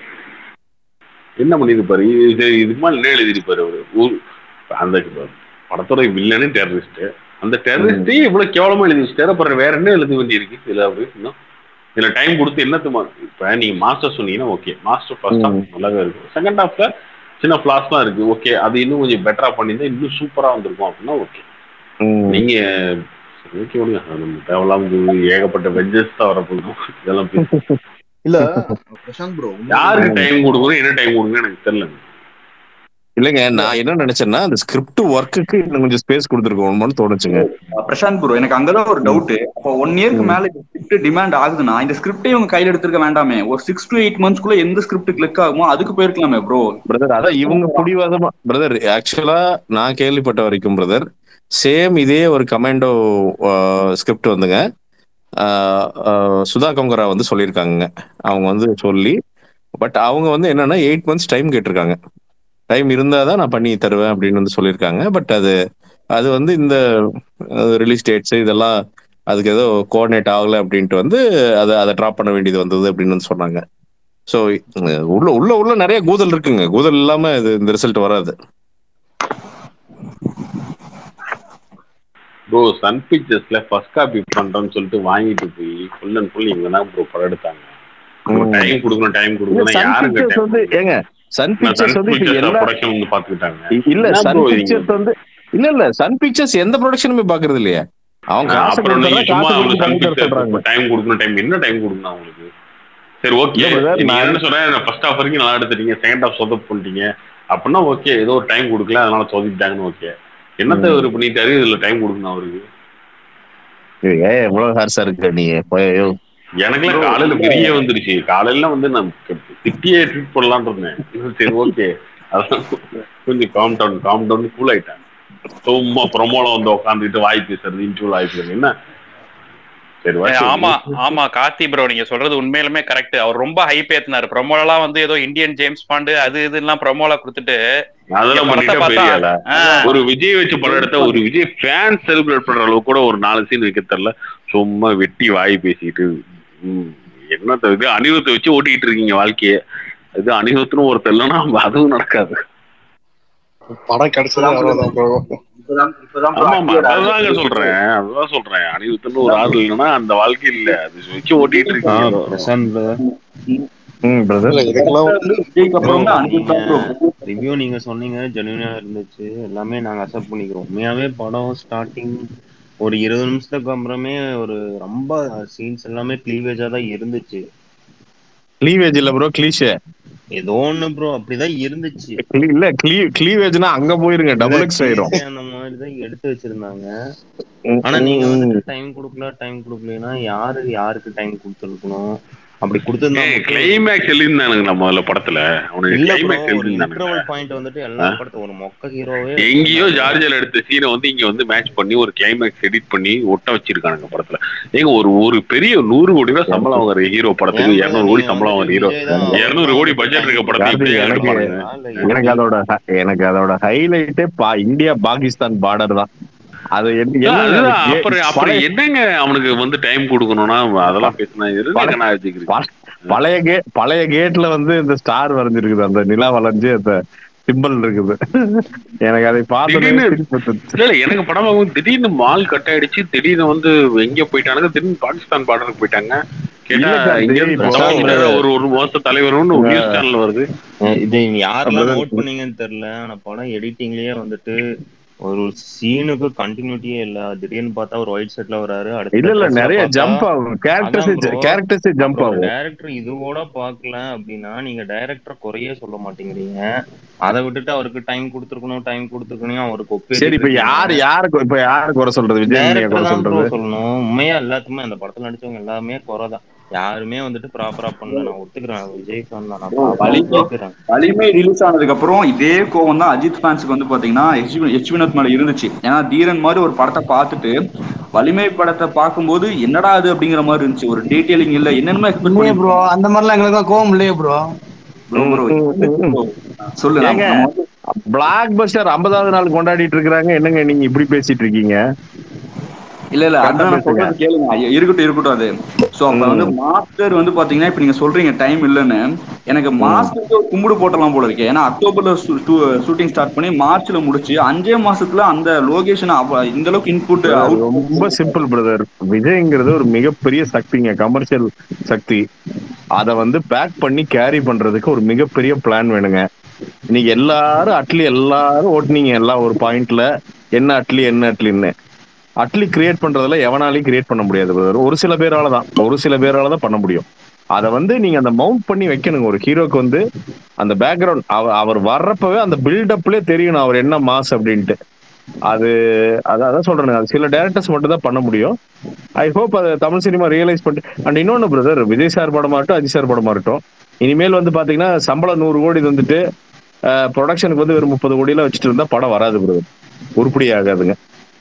என்ன பண்ணிருப்பாரு இது இதுக்கு மேல என்ன எழுதிருப்பாரு அவரு ஒரு அந்த படத்தோட வில்லனே டெரரிஸ்ட் அந்த டெரரிஸ்டே இவ்வளவு கேவலமா எழுதி வச்சுட்டாரு அப்புறம் வேற என்ன எழுத வேண்டியிருக்கு இதுல அவரு இன்னும் இதுல டைம் கொடுத்து என்னத்துமா இப்ப நீங்க மாஸ்டர் சொன்னீங்கன்னா ஓகே மாஸ்டர் ஃபர்ஸ்ட் ஹாஃப் ம். நல்லாவே இருக்கு செகண்ட் ஹாஃப்ல சின்ன ஃபிளாஸ்லாம் இருக்கு ஓகே அது இன்னும் கொஞ்சம் பெட்டரா பண்ணியிருந்தா இன்னும் சூப்பரா வந்திருக்கும் அப்படின்னா ஓகே ம். நீங்க சரி, okay விடுங்க அது நம்ம தேவையில்லாம இது ஏகப்பட்ட வெஜ்ஜஸ் தான் வரப்போகுது இதெல்லாம் பேசி- இல்ல பிரசாந்த் ப்ரோ யாருக்கு டைம் கொடுக்கணும் என்ன டைம் கொடுக்கணும் எனக்கு தெரியல இல்லைங்க நான் என்ன நினைச்சேன்னா அந்த ஸ்கிரிப்ட் ஒர்க்குக்கு இன்னும் கொஞ்சம் ஸ்பேஸ் கொடுத்துருக்கோம்னு தோணுச்சுங்க பிரசாந்த் ப்ரோ எனக்கு அங்கதான் ஒரு டவுட் அப்போ ஒன் இயர்க்கு மேல இந்த ஸ்கிரிப்ட் டிமாண்ட் ஆகுதுன்னா இந்த ஸ்கிரிப்டே இவங்க கையில எடுத்திருக்க வேண்டாமே ஒரு சிக்ஸ் டு எயிட் மந்த்ஸ்க்குள்ள எந்த ஸ்கிரிப்ட் கிளிக் ஆகுமோ அதுக்கு போயிருக்கலாமே ப்ரோ பிரதர் அதான் இவங்க பிடிவாதமா பிரதர் ஆக்சுவலா நான் கேள்விப்பட்ட வரைக்கும் பிரதர் சேம் இதே ஒரு கமாண்டோ ஸ்கிரிப்ட் வந்துங்க ஆஹ், ஆஹ், சுதா கொங்கரா வந்து சொல்லியிருக்காங்க அவங்க வந்து சொல்லி பட் அவங்க வந்து என்னன்னா எயிட் மந்த்ஸ் டைம் கேட்டிருக்காங்க டைம் இருந்தால் தான் நான் பண்ணி தருவேன் அப்படின்னு வந்து சொல்லியிருக்காங்க பட் அது அது வந்து இந்த ரிலீஸ் டேட்ஸ் இதெல்லாம் அதுக்கு ஏதோ கோஆர்டினேட் ஆகலை அப்படின்ட்டு வந்து அதை அதை ட்ராப் பண்ண வேண்டியது வந்தது அப்படின்னு வந்து சொன்னாங்க ஸோ உள்ள உள்ள உள்ள நிறைய கூதல் இருக்குங்க கூதல் இல்லாம இது இந்த ரிசல்ட் வராது ப்ரோ சன் பிக்சர்ஸ்ல ஃபர்ஸ்ட் காப்பி பண்றோம்னு சொல்லிட்டு வாங்கிட்டு போய் ஃபுல் அண்ட் ஃபுல் இவங்க தான் ப்ரோ படம் எடுத்தாங்க டைம் கொடுக்கணும் டைம் கொடுக்கணும் சன் யாருங்க பிக்சர்ஸ் வந்து ஏங்க சன் பிக்சர்ஸ் வந்து இப்ப எல்லா ப்ரொடக்ஷன் வந்து பாத்துக்கிட்டாங்க இல்ல என்ன சன் bro இது? பிக்சர்ஸ் வந்து இல்ல இல்ல சன் பிக்சர்ஸ் எந்த ப்ரொடக்ஷனுமே பாக்குறது இல்லையா அவங்க காசு அப்புறம் நீங்க கொடுத்தா சும்மா காசு அவங்க கொடுத்து சன் பண்ணி தர சொல்றாங்க பிக்சர்ஸ் டைம் கொடுக்கணும் டைம் என்ன டைம் கொடுக்கணும் அவங்களுக்கு சரி ஓகே இல்ல brother, நீங்க நான்- என்ன சொல்றேன் ஃபர்ஸ்ட் ஹாஃப் வரைக்கும் நல்லா எடுத்துட்டீங்க செகண்ட் ஹாஃப் சொதப்பு பண்ணிட்டீங்க அப்படின்னா ஓகே ஏதோ ஒரு டைம் கொடுக்கல அதனால சொதப்பிட்டாங்கன்னு ஓகே என்னத்த ம். அவர் பண்ணிட்டாரு இதுல டைம் கொடுக்கணும் அவருக்கு ஏன் எவ்வளவு ஹார்ஸா இருக்கு நீ போயோ எனக்குலாம் காலையில வெறியே வந்துருச்சு காலையில வந்து நான் திட்டியே ட்ரீட் பண்ணலாம்னு இருந்தேன் சரி ஓகே அதான் கொஞ்சம் calm down calm down cool ஆயிட்டேன் சும்மா ப்ரொமோல வந்து உட்காந்துக்கிட்டு வாய் பேசுறது இன்டர்வியூ வாய் பேசுறது என்ன சரி ஏய், வச்சு- ஆமா ஆமா கார்த்தி ப்ரோ நீங்க சொல்றது உண்மையிலுமே கரெக்ட் அவர் ரொம்ப ஹைப் ஏத்தினாரு ப்ரொமோலாம் வந்து ஏதோ இந்தியன் ஜேம்ஸ் பாண்டு அது இதெல்லாம் ப்ரொமோல கொடுத்துட்டு அதெல்லாம் படத்தை பண்ணிட்டா பார்த்தா- பெரிய ஆளா? ஆ, ஒரு விஜய் வச்சு படம் எடுத்தா ஒரு விஜய் ஃபேன் செலிப்ரேட் பண்ற அளவுக்கு கூட ஒரு நாலு சீன் வைக்க தெரியல சும்மா வெட்டி வாய் பேசிட்டு ம், என்னத்த இது அனிருத்தை வச்சு ஓட்டிக்கிட்டு இருக்கீங்க வாழ்க்கைய இது அனிருத்துன்னு ஒருத்தர் இல்லைன்னா அதுவும் நடக்காது படம் கிடைச்சதே அவ்வளவுதான் ப்ரோ இப்பதான் இப்பதான் bro ஆமா ஆமா அட்லியோட அதான் அரசியல் சொல்றேன் அதுதான் சொல்றேன் அனிருத்துன்னு ஒரு ஆள் இல்லைன்னா அந்த வாழ்க்கை இல்ல அது வச்சு ஓட்டிட்டு ஆ இருக்கீங்க பிரசாந்த் பிரதர் ம் பிரதர் இல்ல இதுக்கெல்லாம் வந்து விஜய்க்கு ப்ரோ அப்புறம் தான் அனிருத் நீங்க தான் ப்ரோ ரிவ்யூ நீங்க சொன்னீங்க ஜெனுவினா இருந்துச்சு எல்லாமே நாங்க அக்செப்ட் பண்ணிக்கிறோம் உண்மையாவே படம் ஸ்டார்டிங் ஒரு இருபது நிமிஷத்துக்கு அப்புறமே ஒரு ரொம்ப சீன்ஸ் எல்லாமே கிளீவேஜா தான் இருந்துச்சு கிளீவேஜ் இல்ல ப்ரோ கிளீஷே ஏதோ ஒண்ணு ப்ரோ அப்படிதான் இருந்துச்சு இல்ல கிளீ கிளீவேஜ்னா அங்க போயிருங்க இல்ல டபுள் எக்ஸ் ஆயிரும் கிளீஷே அந்த மாதிரி தான் எடுத்து வச்சிருந்தாங்க ம், ஆனா நீங்க ம், வந்துட்டு ம். டைம் கொடுக்கல டைம் கொடுக்கலன்னா யாரு யாருக்கு டைம் கொடுத்துருக்கணும் அப்படி கொடுத்திருந்தா ஏய் மட்டும் கிளைமேக்ஸ் எழுதிருந்தானுங்களா முதல்ல படத்துல உனக்கு இல்ல ப்ரோ கிளைமேக்ஸ் ஒரு எழுதிருந்தானுங்க இன்டர்வல் பாயிண்ட் வந்துட்டு எல்லா படத்து ஒரு மொக்க ஹீரோவே எங்கேயோ வச்சிருந்தாங்க ஜார்ஜியால எடுத்த சீனை வந்து இங்க வந்து மேட்ச் பண்ணி ஒரு கிளைமேக்ஸ் எடிட் பண்ணி ஒட்ட வச்சிருக்கானுங்க படத்துல ஏங்க ஒரு ஒரு பெரிய நூறு கோடி ரூபாய் சம்பளம் வாங்குற ஹீரோ படத்துக்கு ஏன் brother இருநூறு கோடி நீங்க சம்பளம் வந்துட்டு வாங்குற ஹீரோ விஜய் தான் இருநூறு கோடி பட்ஜெட் இருக்க படத்தை கார்த்தி இப்படி எனக்கு எடுப்பானுங்க இல்ல எனக்கு அதோட ஹ- எனக்கு அதோட ஹைலைட்டே பா இந்தியா பாகிஸ்தான் பார்டர் தான் அது என்ன- அதான் என்னங்க அது அதுதான் கே- அப்புறம் அப்புறம் பழைய என்னங்க அவனுக்கு வந்து டைம் கொடுக்கணும்னா அதெல்லாம் பேசினா இருங்க பழைய நான் வச்சுக்கிறேன் ப- பழைய கே பழைய கேட்ல வந்து இந்த ஸ்டார் வரைஞ்சிருக்குது அந்த நிலா வளைஞ்சு அந்த சிம்பிள் இருக்குது எனக்கு அதை பார்த்தோன்னே திடீர்னு சிரிப்பு வந்துருச்சு. இல்ல இல்ல எனக்கு படம் பார்க்கும் திடீர்னு மால் கட் ஆயிடுச்சு திடீர்னு வந்து எங்க போயிட்டானுங்க திடீர்னு பாகிஸ்தான் பார்டருக்கு போயிட்டாங்க கேட்டா இல்ல கார்த்தி, இங்க இருந்து இப்போ பிரசாந்த் தமிழ்நாடு brother. ஒரு ஒரு மாச தலைவர்னு ஒரு நியூஸ் சேனல் வருது அஹ் இது யாரெல்லாம் brother, நோட் பண்ணீங்கன்னு தெரியல ஆனா படம் எடிட்டிங்லயே வந்துட்டு ஒரு சீனுக்கு கண்டினியூட்டியே இல்ல திடீர்னு பார்த்தா ஒரு ஒயிட் செட்ல வராரு அடுத்த இல்ல இல்ல cutல நிறைய பார்த்தா ஜம்ப் ஆகும் அதான் கேரக்டர்ஸே ப்ரோ கேரக்டர்ஸே ஜம்ப் அப்புறம் ஆகும் டைரக்டர் இது கூட பார்க்கல அப்படின்னா நீங்க டைரக்டர் குறையே சொல்ல மாட்டேங்கிறீங்க அதை விட்டுட்டு அவருக்கு டைம் கொடுத்துருக்கணும் டைம் கொடுத்துருக்கணும் அவருக்கு ஒப்பேரி சரி இப்ப யாரு யாருக்கு இப்ப யாரு குறை சொல்றது விஜய் நீங்க டைரக்டர் குறை தான் ப்ரோ சொல்றது சொல்லணும் உண்மையா எல்லாத்துக்குமே அந்த படத்துல நடிச்சவங்க எல்லாமே குறைதான் யாருமே வந்துட்டு ப்ராப்பரா பண்ணல நான் ஒத்துக்கிறேன் விஜய் ஃபேன் தான் நான் ப்ராப்பரா வலிமை ஒத்துக்கிறேன் வலிமை ரிலீஸ் ஆனதுக்கு அப்புறம் இதே கோவம் தான் அஜித் ஃபேன்ஸுக்கு வந்து பாத்தீங்கன்னா எச் வி- எச் வினோத் மேல இருந்துச்சு ஏன்னா தீரன் மாதிரி ஒரு படத்தை பார்த்துட்டு வலிமை படத்தை பார்க்கும்போது என்னடா அது அப்படிங்கிற மாதிரி இருந்துச்சு ஒரு டீடைலிங் இல்ல என்னென்ன எக்ஸ்பெக்ட் இல்லையே பண்ணி ப்ரோ அந்த மாதிரிலாம் எங்களுக்கு கோவம் இல்லையே ப்ரோ ப்ரோ ப்ரோ சொல்லு ஏங்க நம்ம நம்ம வந்து பிளாக் பஸ்டர் ஐம்பதாவது நாள் கொண்டாடிட்டு இருக்காங்க என்னங்க நீங்க இப்படி பேசிட்டு இருக்கீங்க இல்ல இல்ல கரெக்டா அதான் நான் பேசுங்க சொல்றது கேளுங்க ஐயா, இருக்கட்டும் இருக்கட்டும் அது சோ அப்ப வந்து ம் மாஸ்டர் வந்து பாத்தீங்கன்னா இப்ப நீங்க சொல்றீங்க டைம் இல்லைன்னு எனக்கு ம் மாஸ்டருக்கு ஒரு கும்பிடு போட்டலாம் போல இருக்கு ஏன்னா அக்டோபர்ல ஷூட்டிங் ஸ்டார்ட் பண்ணி மார்ச்ல முடிச்சு அஞ்சே மாசத்துல அந்த லொகேஷன் இந்த அளவுக்கு இன்புட் brother, அவுட் ரொம்ப சிம்பிள் பிரதர் விஜய்ங்கிறது ஒரு மிகப்பெரிய சக்திங்க கமர்ஷியல் சக்தி அத வந்து பேக் பண்ணி கேரி பண்றதுக்கு ஒரு மிகப்பெரிய பிளான் வேணுங்க இன்னைக்கு எல்லாரும் அட்லி எல்லாரும் ஓட்டுனீங்க எல்லாம் ஒரு பாயிண்ட்ல என்ன அட்லி என்ன அட்லின்னு அட்லி கிரியேட் பண்றதுல எவனாலையும் கிரியேட் பண்ண முடியாது brother. ஒரு சில பேரால தான் ஒரு சில பேரால தான் பண்ண முடியும் அதை வந்து நீங்க அந்த மவுண்ட் பண்ணி வைக்கணுங்க ஒரு ஹீரோக்கு வந்து அந்த பேக்ரவுண்ட் அவர் வர்றப்பவே அந்த பில்டப்லயே தெரியணும் அவர் என்ன மாஸ் அப்படின்ட்டு அது அதான் அதான் சொல்றேன் அது சில டேரக்டர்ஸ் மட்டும் தான் பண்ண முடியும் ஐ ஹோப் அதை தமிழ் சினிமா ரியலைஸ் பண்ணிட்டு அண்ட் இன்னொன்னு பிரதர் விஜய் சார் படமா இருக்கட்டும் அஜித் சார் படமா இருக்கட்டும் இனிமேல் வந்து பாத்தீங்கன்னா சம்பளம் நூறு கோடி வந்துட்டு ப்ரொடக்ஷனுக்கு வந்து வெறும் முப்பது கோடியில வச்சுட்டு இருந்தா படம் வராது பிரதர் உருப்படி ஆகாதுங்க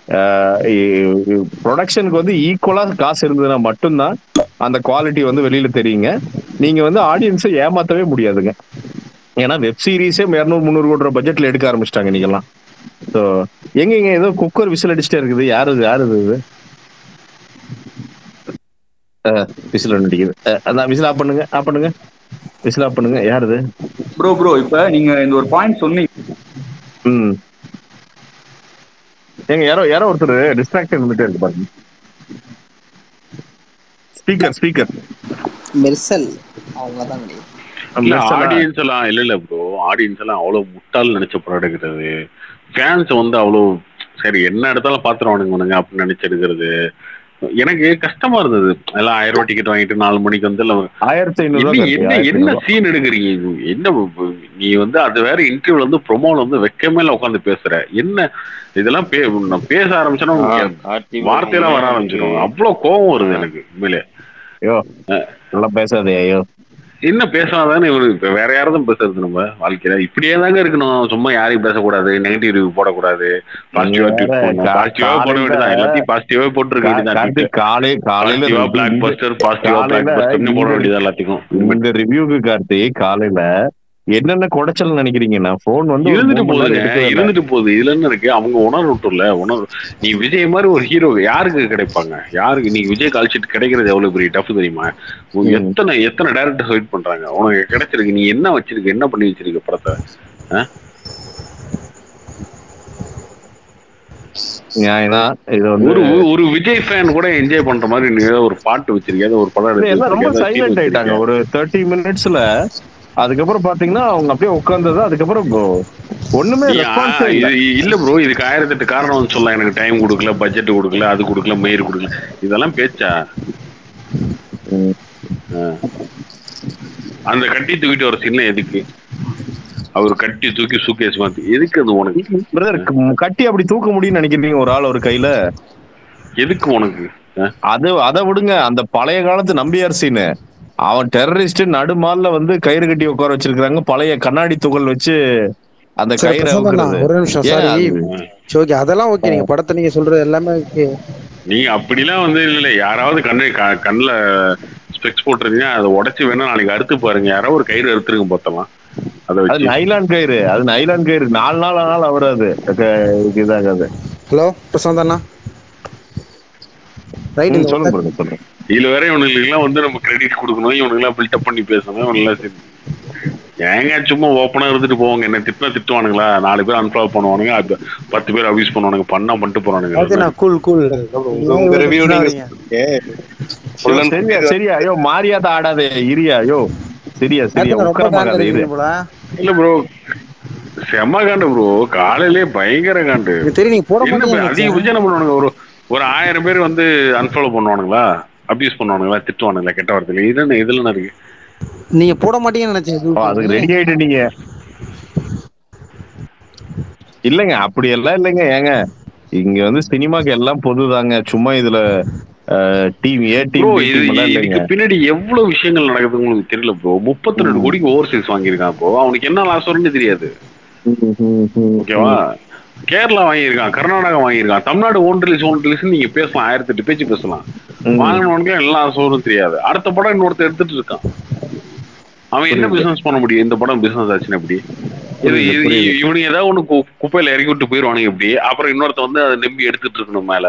ப்ரொடக்ஷனுக்கு வந்து ஈக்குவலா காசு இருந்ததுன்னா மட்டும்தான் அந்த குவாலிட்டி வந்து வெளியில தெரியுங்க நீங்க வந்து ஆடியன்ஸை ஏமாத்தவே முடியாதுங்க ஏன்னா வெப் சீரிஸே இரநூறு முந்நூறு கோடி ரூபாய் பட்ஜெட்ல எடுக்க ஆரம்பிச்சிட்டாங்க இன்னைக்கெல்லாம் ஸோ எங்க இங்க ஏதோ குக்கர் விசில் அடிச்சுட்டே இருக்குது யாரு இது யாரு இது விசில் அடிக்குது அஹ், அதான் விசில் ஆஃப் பண்ணுங்க ஆஃப் பண்ணுங்க விசில் ஆஃப் பண்ணுங்க யார் இது ப்ரோ ப்ரோ இப்ப நீங்க இந்த ஒரு பாயிண்ட் சொன்னீங்க ம் ஏங்க யாரோ யாரோ ஒருத்தர் டிஸ்ட்ராக்ட் இருந்துட்டே இருக்கு பாருங்க ஸ்பீக்கர் ஸ்பீக்கர் மெர்சல் அவங்க தான் இல்ல ஆடியன்ஸ் எல்லாம் இல்ல இல்ல ப்ரோ ஆடியன்ஸ் எல்லாம் அவ்வளவு முட்டாள் நினைச்ச படம் எடுக்கிறது ஃபேன்ஸ் வந்து அவ்வளவு சரி என்ன எடுத்தாலும் பாத்துருவானுங்க அப்படின்னு நினைச்சு எடுக்கிறது எனக்கு கஷ்டமா இருந்தது எல்லாம் ஆயிரம் ரூபாய் டிக்கெட் வாங்கிட்டு நாலு மணிக்கு வந்து எல்லாம் ஆயிரத்தி ஐநூறு என்ன என்ன என்ன சீன் எடுக்கிறீங்க இது? என்ன இது? நீ வந்து அது வேற இன்டர்வியூல வந்து ப்ரொமோல வந்து வெக்கமே இல்ல உட்காந்து பேசுற என்ன இதெல்லாம் பே நான் பேச ஆரம்பிச்சேன்னா கார்த்தி வார்த்தையெல்லாம் வர ஆரம்பிச்சிடும் அவ்வளவு கோவம் வருது எனக்கு உண்மையிலே ஐயோ நல்லா பேசாதே ஐயோ என்ன பேசாதானே இவரு இப்ப வேற யாரதும் பேசுறது நம்ம வாழ்க்கையில இப்படியே தாங்க இருக்கணும் சும்மா யாரையும் பேசக்கூடாது நெகட்டிவ் ரிவ்யூ போடக்கூடாது பாசிட்டிவா ட்வீட் பண்ணணும் கா- பாசிட்டிவா போட காலையில- வேண்டியதான் எல்லாத்தையும் பாசிட்டிவா போட்டுருக்க வேண்டியதான் கார்த்திக் காலை காலையில பாசிட்டிவா இந்த- பிளாக் பஸ்டர் பாசிட்டிவா பிளாக் காலையில பஸ்டர்னு போட இந்த- வேண்டியது எல்லாத்துக்கும் இந்த ரிவ்யூக்கு கார்த்தி காலையில என்னென்ன குடைச்சல் நினைக்கிறீங்கன்னா போன் வந்து ஒரு இருந்துட்டு மூணு மணி நேரம் போகுதுங்க எடுக்கவே இல்ல. இருந்துட்டு போகுது இதுல என்ன இருக்கு அவங்க உணர்வுட்டுல உணர்வு நீ விஜய் மாதிரி ஒரு ஹீரோ யாருக்கு கிடைப்பாங்க யாருக்கு நீ விஜய் கால்ஷீட் கிடைக்கிறது எவ்வளவு பெரிய டஃப் தெரியுமா உன் ம். எத்தனை எத்தனை டேரக்டர் வெயிட் பண்றாங்க உனக்கு கிடைச்சிருக்கு நீ என்ன வச்சிருக்க என்ன பண்ணி வச்சிருக்க படத்தை ஆ? நியாயம் தான் இது வந்து ஒரு ஒரு விஜய் ஃபேன் கூட என்ஜாய் பண்ற மாதிரி நீ ஏதோ ஒரு பாட்டு வச்சிருக்கியா ஏதோ ஒரு படம் இல்ல, எடுத்து எல்லாம் ரொம்ப வச்சிருக்கியா, ஏதோ சைலண்ட் scene ஆயிட்டாங்க வச்சிருக்கியா? ஒரு தேர்ட்டி மினிட்ஸ்ல அதுக்கப்புறம் பாத்தீங்கன்னா அவங்க அப்படியே உட்கார்ந்தது அதுக்கப்புறம் bro, ஒண்ணுமே நீ, ஆ, ரெஸ்பான்ஸே இல்ல இது இல்ல ப்ரோ இதுக்கு ஆயிரத்தெட்டு காரணம் வந்து சொல்லலாம் எனக்கு டைம் கொடுக்கல பட்ஜெட் கொடுக்கல அது கொடுக்கல மெயில் கொடுக்கல இதெல்லாம் பேச்சா ஆ. அந்த கட்டி தூக்கிட்டு வர சின்ன எதுக்கு அவர் கட்டி தூக்கி சூக்கேஸ் மாத்தி எதுக்கு அது உனக்கு பிரதர் கட்டி அப்படி தூக்க முடியும்னு நினைக்கிறீங்க ஒரு ஆள் ஒரு கையில எதுக்கு உனக்கு ஆ? அது அதை விடுங்க அந்த பழைய காலத்து நம்பியார் சீனு அவன் டெரரிஸ்ட் நடுமால்ல வந்து கயிறு கட்டி உட்கார வச்சிருக்காங்க பழைய கண்ணாடி துகள் வச்சு அந்த சரி கயிறை பிரசாந்த் அண்ணா அவுக்குறது ஒரு நிமிஷம் ஏன் சாரி அது- சரி ஓகே அதெல்லாம் ஓகே நீங்க படத்தை நீங்க சொல்றது எல்லாமே ஓகே நீங்க அப்படிலாம் வந்து இல்ல யாராவது கண்ணு க- கண்ணுல ஸ்பெக்ஸ் போட்டுருந்தீங்க அதை உடைச்சு வேணா நாளைக்கு அறுத்து பாருங்க யாரோ ஒரு கயிறு அறுத்துருங்க பார்த்தலாம் அதை அது வச்சு நைலான் கயிறு அது நைலான் கயிறு நாலு நாள் ஆனாலும் அவராது இதாகாது ஹலோ பிரசாந்த் அண்ணா ம், ரைட் சொல்லுங்க brother, சொல்லுங்க இதுல வேற இவனுங்களுக்குலாம் வந்து நம்ம கிரெடிட் கொடுக்கணும் இவனுங்கெல்லாம் பில்டப் பண்ணி பேசணும் இவனுங்கெல்லாம் சரி ஏங்க சும்மா ஓப்பனா இருந்துட்டு போவாங்க என்ன திட்டினா திட்டுவானுங்களா நாலு பேர் அன்ஃபாலோ பண்ணுவானுங்க அது பத்து பேர் அபியூஸ் பண்ணுவானுங்க பண்ணா பண்ணிட்டு போறானுங்க ஓகேண்ணா கூல் கூல் உங்க review நீங்க full and சரியா full சரியா ஐயோ மாரியாத ஆடாதே இரியா ஐயோ சரியா சரியா ரொம்ப உட்காரமாகாத இரு காங்க போல இல்ல ப்ரோ செம்ம காண்டு ப்ரோ காலையிலே பயங்கர காண்டு எனக்கு தெரியும் நீங்க போட என்ன bro, மாட்டீங்க அதிகபட்சம் என்ன பண்ணுவானுங்க ஒரு ஒரு ஆயிரம் பேர் வந்து அன்ஃபாலோ பண்ணுவானுங்களா அபியூஸ் பண்ணுவானுங்களா திட்டுவானுங்களா கெட்ட வார்த்தையில இது என்ன இதுல என்ன இருக்கு நீங்க போட மாட்டீங்கன்னு நினைச்சேன் ஓ, அதுக்கு ரெடி ஆயிட்டு நீங்க இல்லங்க அப்படி எல்லாம் இல்லைங்க ஏங்க இங்க வந்து சினிமாக்கு எல்லாம் பொதுதாங்க சும்மா இதுல டீம் ஏ ப்ரோ டீம் இது டீம் எல்லாம் இதுக்கு இல்லைங்க பின்னாடி எவ்வளவு விஷயங்கள் நடக்குது உங்களுக்கு தெரியல ப்ரோ முப்பத்தி ரெண்டு கோடிக்கு ஓவர் சீஸ் வாங்கியிருக்கான் ப்ரோ அவனுக்கு என்ன லாஸ் வரும்னு தெரியாது ஓகேவா கேரளா வாங்கியிருக்கான் கர்நாடகா வாங்கியிருக்கான் Tamil Nadu own release own release நீங்க பேசலாம் ஆயிரத்தி எட்டு பேச்சு பேசலாம் ம். வாங்கினவனுக்கு எல்லா சோறும் தெரியாது அடுத்த படம் இன்னொருத்தர் எடுத்துட்டு இருக்கான் அவன் என்ன புரியுது. பிசினஸ் பண்ண முடியும் இந்த படம் பிசினஸ் ஆச்சுன்னு எப்படி இது புரியுது, இது- புரியுது. இவனுக்கு ஏதாவது ஒண்ணு கு- குப்பையில இறக்கி விட்டு போயிருவானுங்க எப்படி அப்புறம் இன்னொருத்த வந்து அதை நம்பி எடுத்துட்டு இருக்கணும் மேல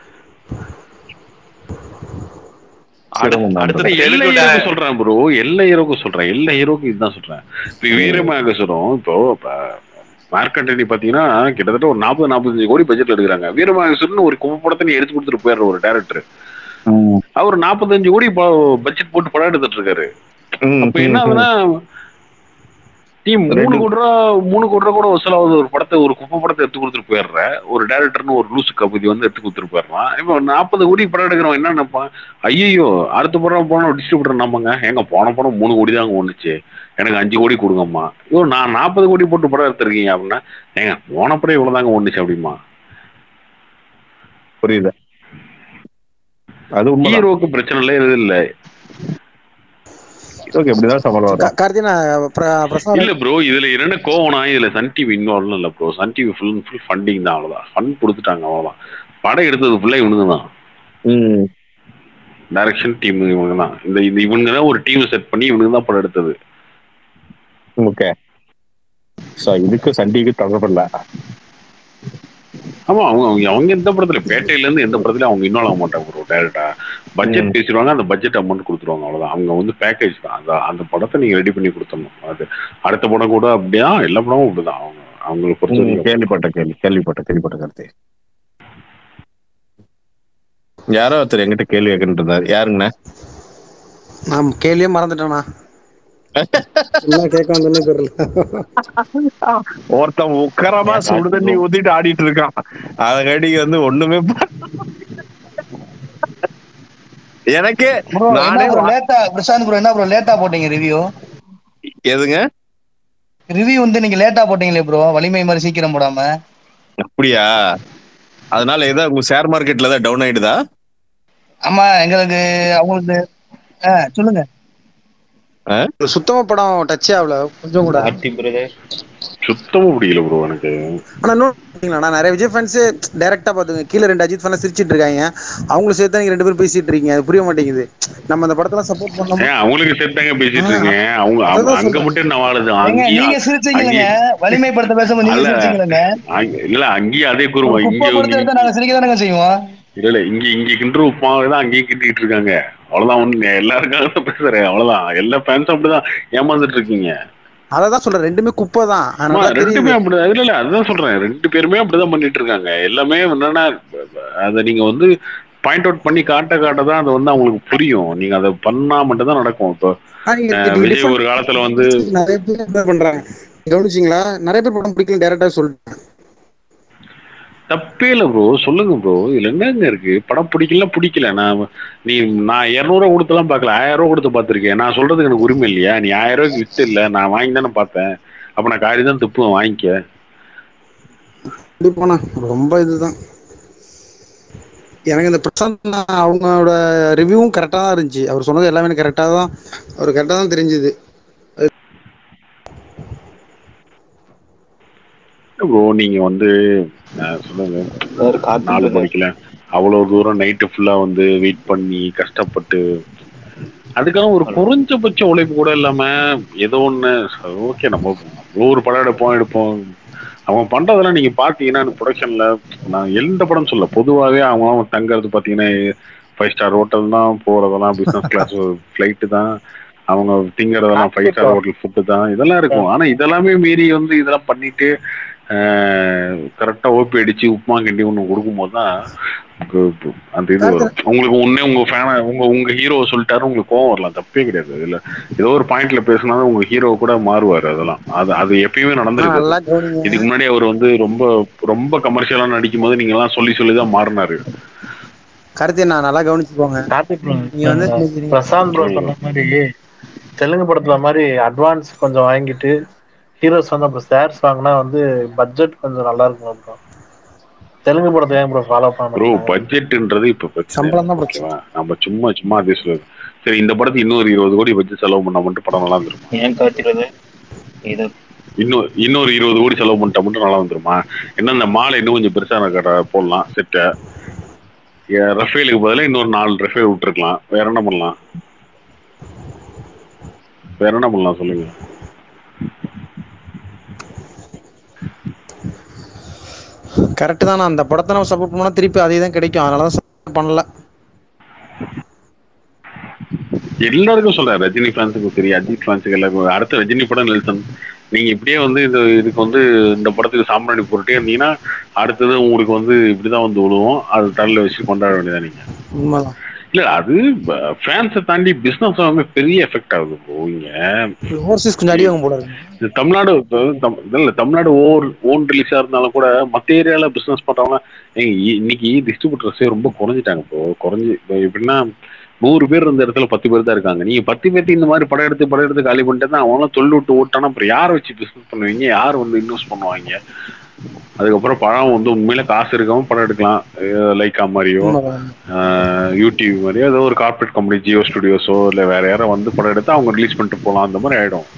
சிரமம் தான் அடுத்தது brother. எல்லா ஹீரோக்கும் சொல்றேன் ப்ரோ எல்லா ஹீரோக்கும் சொல்றேன் எல்லா ஹீரோக்கும் இதுதான் சொல்றேன் இப்போ வீரமகசுரம் இப்போ மார்க்கெட்டனி பாத்தீங்கன்னா கிட்டத்தட்ட ஒரு நாற்பது நாற்பத்தஞ்சு கோடி பட்ஜெட்ல எடுக்கிறாங்க வீரமகசுரன் ஒரு குப்பை படத்தை நீ எடுத்து கொடுத்துட்டு போயிடுற ஒரு டேரக்டர் ம். அவர் நாற்பத்தஞ்சு கோடி பட்ஜெட் போட்டு படம் எடுத்துட்டு இருக்காரு ம், அப்ப என்ன ம், ஆகுதுன்னா டீம் மூணு ரெண்டு- கோடி ரூபா மூணு கோடி ரூபா கூட வசூலாவது ஒரு படத்தை ஒரு குப்பை படத்தை எடுத்து கொடுத்துட்டு போயிடுற ஒரு டேரக்டர்னு ஒரு லூசு கபதி வந்து எடுத்து கொடுத்துட்டு போயிடுறான் இப்போ நாற்பது கோடி படம் எடுக்கிறவன் என்ன நினைப்பான் ஐயோ அடுத்த படம் போன டிஸ்ட்ரிபியூட்டர் நம்பங்க ஏங்க போன படம் மூணு கோடி தாங்க ஒண்ணுச்சு எனக்கு அஞ்சு கோடி கொடுங்கம்மா ஐயோ நான் நாற்பது கோடி போட்டு படம் எடுத்திருக்கீங்க அப்படின்னா ஏங்க போன படம் இவ்வளவுதாங்க ஒண்ணுச்சு அப்படிமா புரியுது அது உண்மைதான் ஹீரோக்கு பிரச்சனை இல்லை இது இல்லை ஓகே இப்படிதான் சவால் வரும் கார்த்தினா பிரசாந்த் இல்ல ப்ரோ இதுல என்ன கோவம்னா இதுல சன் டிவி இன்வால்வ் இல்ல bro Sun TV full full funding தான் அவ்வளவுதான் ஃபண்ட் கொடுத்துட்டாங்க அவ்வளவுதான் படம் எடுத்தது ஃபுல்லா இவனுங்க தான் ம் டைரக்ஷன் டீம் இவங்க தான் இந்த இந்த இவனுங்க தான் ஒரு டீம் செட் பண்ணி இவனுங்க தான் படம் எடுத்தது ஓகே ஸோ இதுக்கு சண்டிக்கு தொடர்பில்ல ஆமா அவங்க அவங்க அவங்க எந்த படத்துல பேட்டையில இருந்து எந்த படத்துலயும் அவங்க இன்வால்வ் ஆக மாட்டாங்க ப்ரோ டேரக்டா பட்ஜெட் ம். பேசிடுவாங்க அந்த பட்ஜெட் அமௌண்ட் கொடுத்துருவாங்க அவ்வளவுதான் அவங்க வந்து பேக்கேஜ் தான் அந்த அந்த படத்தை நீங்க ரெடி பண்ணி கொடுத்துடணும் அது அடுத்த படம் கூட அப்படியா எல்லா படமும் அப்படிதான் அவங்க அவங்களை பொறுத்த ம், வரைக்கும் கேள்விப்பட்ட கேள்வி கேள்விப்பட்ட கேள்விப்பட்ட கருத்து யாரோ ஒருத்தர் என்கிட்ட கேள்வி கேட்கிட்டு இருந்தாரு யாருங்கண்ணா நான் கேள்வியே மறந்துட்டேண்ணா என்ன கேட்க வந்தேன்னு தெரியல ஒருத்தன் உக்கரமா சுடு தண்ணி ஊத்திட்டு ஆடிட்டு இருக்கான் அதங்காட்டிக்கு வந்து ஒண்ணுமே ப- எனக்கே ப்ரோ என்ன நானே ப்ரோ வா- லேட்டா பிரசாந்த் ப்ரோ என்ன ப்ரோ லேட்டா போட்டீங்க ரிவ்யூ எதுங்க ரிவ்யூ வந்து நீங்க லேட்டா போட்டீங்களே ப்ரோ வலிமை மாதிரி சீக்கிரம் போடாம அப்படியா அதனால ஏதோ உங்க ஷேர் மார்க்கெட்ல ஏதாவது டவுன் ஆயிடுதா ஆமா எங்களுக்கு அவங்களுக்கு ஆ, சொல்லுங்க சுத்தமா படம் டச்சே ஆகல கொஞ்சம் கூட ஆர்த்தி பிரதர் சுத்தமா பிடிக்கல ப்ரோ எனக்கு ஆனா இன்னொன்னு பாத்தீங்களா நிறைய விஜய் ஃபேன்ஸ் டைரக்டா பாத்துங்க கீழே ரெண்டு அஜித் ஃபேன்ஸ் சிரிச்சிட்டு இருக்காங்க அவங்களும் சேர்த்து நீங்க ரெண்டு பேரும் பேசிட்டு இருக்கீங்க அது புரிய மாட்டேங்குது நம்ம அந்த படத்தெல்லாம் சப்போர்ட் பண்ணோம் ஏன் அவங்களுக்கு சேர்த்தாங்க பேசிட்டு இருக்கேன் அவங்க அவங்க அதான் அங்க சொல்றேன். மட்டும் என்ன வாழுது ஏங்க அங்கேயும் நீங்க சிரிச்சீங்களங்க அங்கேயும் வலிமை படத்தை பேசும்போது நீங்க அல்ல. சிரிச்சீங்களங்க அங்க- இல்ல அங்கேயும் அதே ஒரு குருவா குப்பை இங்க படத்தை எடுத்தா நாங்க சிரிக்க தானங்க செய்வோம் இல்ல இல்ல இங்க இங்க கிண்டுற உப்புமாவை தான் அங்கேயும் கிண்டிட்டு இருக்காங்க அவ்வளவுதான் ஒண்ணு எல்லாருக்காக தான் பேசுறேன் அவ்வளவுதான் எல்லா ஃபேன்ஸும் அப்படிதான் ஏமாந்துட்டு இருக்கீங்க அததான் சொல்றேன் ரெண்டுமே குப்பை தான் ஆமா, நல்லா ரெண்டுமே தெரியுது அப்படிதான் இல்ல இல்ல அதுதான் சொல்றேன் ரெண்டு பேருமே அப்படிதான் பண்ணிட்டு இருக்காங்க எல்லாமே என்னன்னா அதை நீங்க வந்து பாயிண்ட் அவுட் பண்ணி காட்ட காட்ட தான் அது வந்து அவங்களுக்கு புரியும் நீங்க அதை பண்ணா மட்டும் தான் நடக்கும் இப்போ ஆனா, நீங்க அஹ், நீங்க விஜய் different ஒரு காலத்துல வந்து நிறைய பேர் என்ன பண்றாங்க கவனிச்சிங்களா நிறைய பேர் படம் பிடிக்கல டேரக்டா சொல்லிட்டாங்க தப்பே இல்லை ப்ரோ சொல்லுங்க ப்ரோ இதுல என்னங்க இருக்கு படம் பிடிக்கல பிடிக்கல நான் நீ நான் இரநூறுவா கொடுத்துலாம் பார்க்கல ஆயிரம் ரூபா கொடுத்து பார்த்துருக்கேன் நான் சொல்றதுக்கு எனக்கு உரிமை இல்லையா நீ ஆயிரம் ரூபாய்க்கு வித்து இல்லை நான் வாங்கி தானே பார்த்தேன் அப்ப நான் காரி தான் துப்புவேன் வாங்கிக்க கண்டிப்பாண்ணா ரொம்ப இதுதான் எனக்கு இந்த பிரசாந்த் அண்ணா அவங்களோட ரிவ்யூவும் கரெக்டாக தான் இருந்துச்சு அவர் சொன்னது எல்லாமே எனக்கு கரெக்டாக தான் அவர் கரெக்டாக தான் தெரிஞ்சுது ப்ரோ நீங்க வந்து நான் சொல்லுங்க நாலு மணிக்கல அவ்வளவு தூரம் நைட்டு ஃபுல்லா வந்து வெயிட் பண்ணி கஷ்டப்பட்டு அதுக்காக ஒரு குறைஞ்சபட்ச உழைப்பு கூட இல்லாம ஏதோ ஒண்ணு ஓகே நம்ம அவ்வளோ ஒரு படம் எடுப்போம் எடுப்போம் அவங்க பண்றதெல்லாம் நீங்க பாத்தீங்கன்னா ப்ரொடக்ஷன்ல நான் எந்த படம் சொல்ல பொதுவாகவே அவங்க அவங்க தங்கறது பாத்தீங்கன்னா ஃபைவ் ஸ்டார் ஹோட்டல் தான் போறதெல்லாம் பிசினஸ் கிளாஸ் ஃபிளைட்டு தான் அவங்க திங்கறதெல்லாம் ஃபைவ் ஸ்டார் ஹோட்டல் ஃபுட்டு தான் இதெல்லாம் இருக்கும் ஆனா இதெல்லாமே மீறி வந்து இதெல்லாம் பண்ணிட்டு கரெக்டா ஓபி அடிச்சு உப்புமா கிண்டி ஒன்று கொடுக்கும்போது தான் உங்களுக்கு அந்த இது வரும் உங்களுக்கு ஒன்னே உங்க ஃபேன உங்க உங்க ஹீரோ சொல்லிட்டாரு உங்களுக்கு கோவம் வரலாம் தப்பே கிடையாது இதுல ஏதோ ஒரு பாயிண்ட்ல பேசினா உங்க ஹீரோ கூட மாறுவாரு அதெல்லாம் அது அது எப்பயுமே நடந்திருக்கு நல்லா கவனிங்க இதுக்கு முன்னாடி அவர் வந்து ரொம்ப ரொம்ப கமர்ஷியலா நடிக்கும் போது நீங்க எல்லாம் சொல்லி சொல்லி தான் மாறினாரு கருத்து நான் நல்லா கவனிச்சுக்கோங்க கார்த்திக் bro, நீங்க வந்து இன்னைக்கு நீங்க- பிரசாந்த் ப்ரோ சொன்ன மாதிரி தெலுங்கு படத்துல மாதிரி அட்வான்ஸ் கொஞ்சம் வாங்கிட்டு ஹீரோஸ் வந்து அப்புறம் ஷேர்ஸ் வாங்கினா வந்து பட்ஜெட் கொஞ்சம் நல்லா இருக்கும் அப்புறம் தெலுங்கு படத்தை ஏன் ப்ரோ ஃபாலோ பண்ண ப்ரோ மாட்டாங்க? பட்ஜெட்ன்றது இப்ப பிரச்சனை சம்பளம் தான் ஓகேவா நம்ம சும்மா சும்மா அதே சொல்லுது சரி இந்த படத்துக்கு இன்னொரு இருபது கோடி வச்சு செலவு பண்ணா மட்டும் படம் நல்லா இருந்திருக்கும் ஏன் காட்டுறது இது இன்னும் இன்னொரு இருபது கோடி செலவு பண்ணிட்டா மட்டும் நல்லா வந்துருமா என்ன இந்த மாலை இன்னும் கொஞ்சம் பெருசான கடை போடலாம் செட்டை ரஃபேலுக்கு பதிலா இன்னொரு நாலு ரஃபேல் விட்டுருக்கலாம் வேற என்ன பண்ணலாம் வேற என்ன பண்ணலாம் சொல்லுங்க கரெக்ட் தான் அந்த படத்தை நம்ம சப்போர்ட் பண்ணா திருப்பி அதே தான் கிடைக்கும் அதனால தான் support பண்ணல எல்லாருக்கும் சொல்றேன் ரஜினி ஃபேன்ஸுக்கும் சரி அஜித் ஃபேன்ஸுக்கு எல்லாருக்கும் அடுத்த ரஜினி படம் நெல்சன் நீங்க இப்படியே வந்து இது இதுக்கு வந்து இந்த படத்துக்கு சாம்பிராணி போட்டுட்டே இருந்தீங்கன்னா அடுத்தது உங்களுக்கு வந்து இப்படிதான் வந்து விழுவோம் அது தலையில வச்சு கொண்டாட வேண்டியதான் நீங்க உண்மைதான் இல்ல அது ஃபேன்ஸை தாண்டி பிசினஸ் வந்து பெரிய எஃபெக்ட் ஆகுது ப்ரோ இங்க ஓவர்சீஸ் கொஞ்சம் அடி வாங்க போல இருக்கு இந்த தமிழ்நாடு இப்ப தம்- இல்ல தமிழ்நாடு ஓவர் ஓன் ரிலீஸா இருந்தாலும் கூட மத்த ஏரியால பிசினஸ் பண்றவங்க ஏங்க இ- இன்னைக்கு டிஸ்ட்ரிபியூட்டர்ஸே ரொம்ப குறைஞ்சிட்டாங்க இப்போ குறைஞ்சி இப்போ எப்படின்னா நூறு பேர் இருந்த இடத்துல பத்து பேர் தான் இருக்காங்க நீங்க பத்து பேர்த்து இந்த மாதிரி படம் எடுத்து படம் எடுத்து காலி பண்ணிட்டு தான் அவங்களாம் தொழில் விட்டு ஓட்டானா அப்புறம் யாரை வச்சு பிசினஸ் பண்ணுவீங்க யார் வந்து இன்வெஸ்ட் பண்ணுவாங்க அதுக்கப்புறம் படம் வந்து உண்மையில காசு இருக்காம படம் எடுக்கலாம் அஹ் லைக்கா மாதிரியோ உண்மைதான். ஆஹ் யூடியூப் மாதிரியோ ஏதோ ஒரு கார்பரேட் கம்பெனி ஜியோ ஸ்டுடியோஸோ இல்லை வேற யாரோ வந்து படம் எடுத்து அவங்க ரிலீஸ் பண்ணிட்டு போகலாம் அந்த மாதிரி ஆயிடும்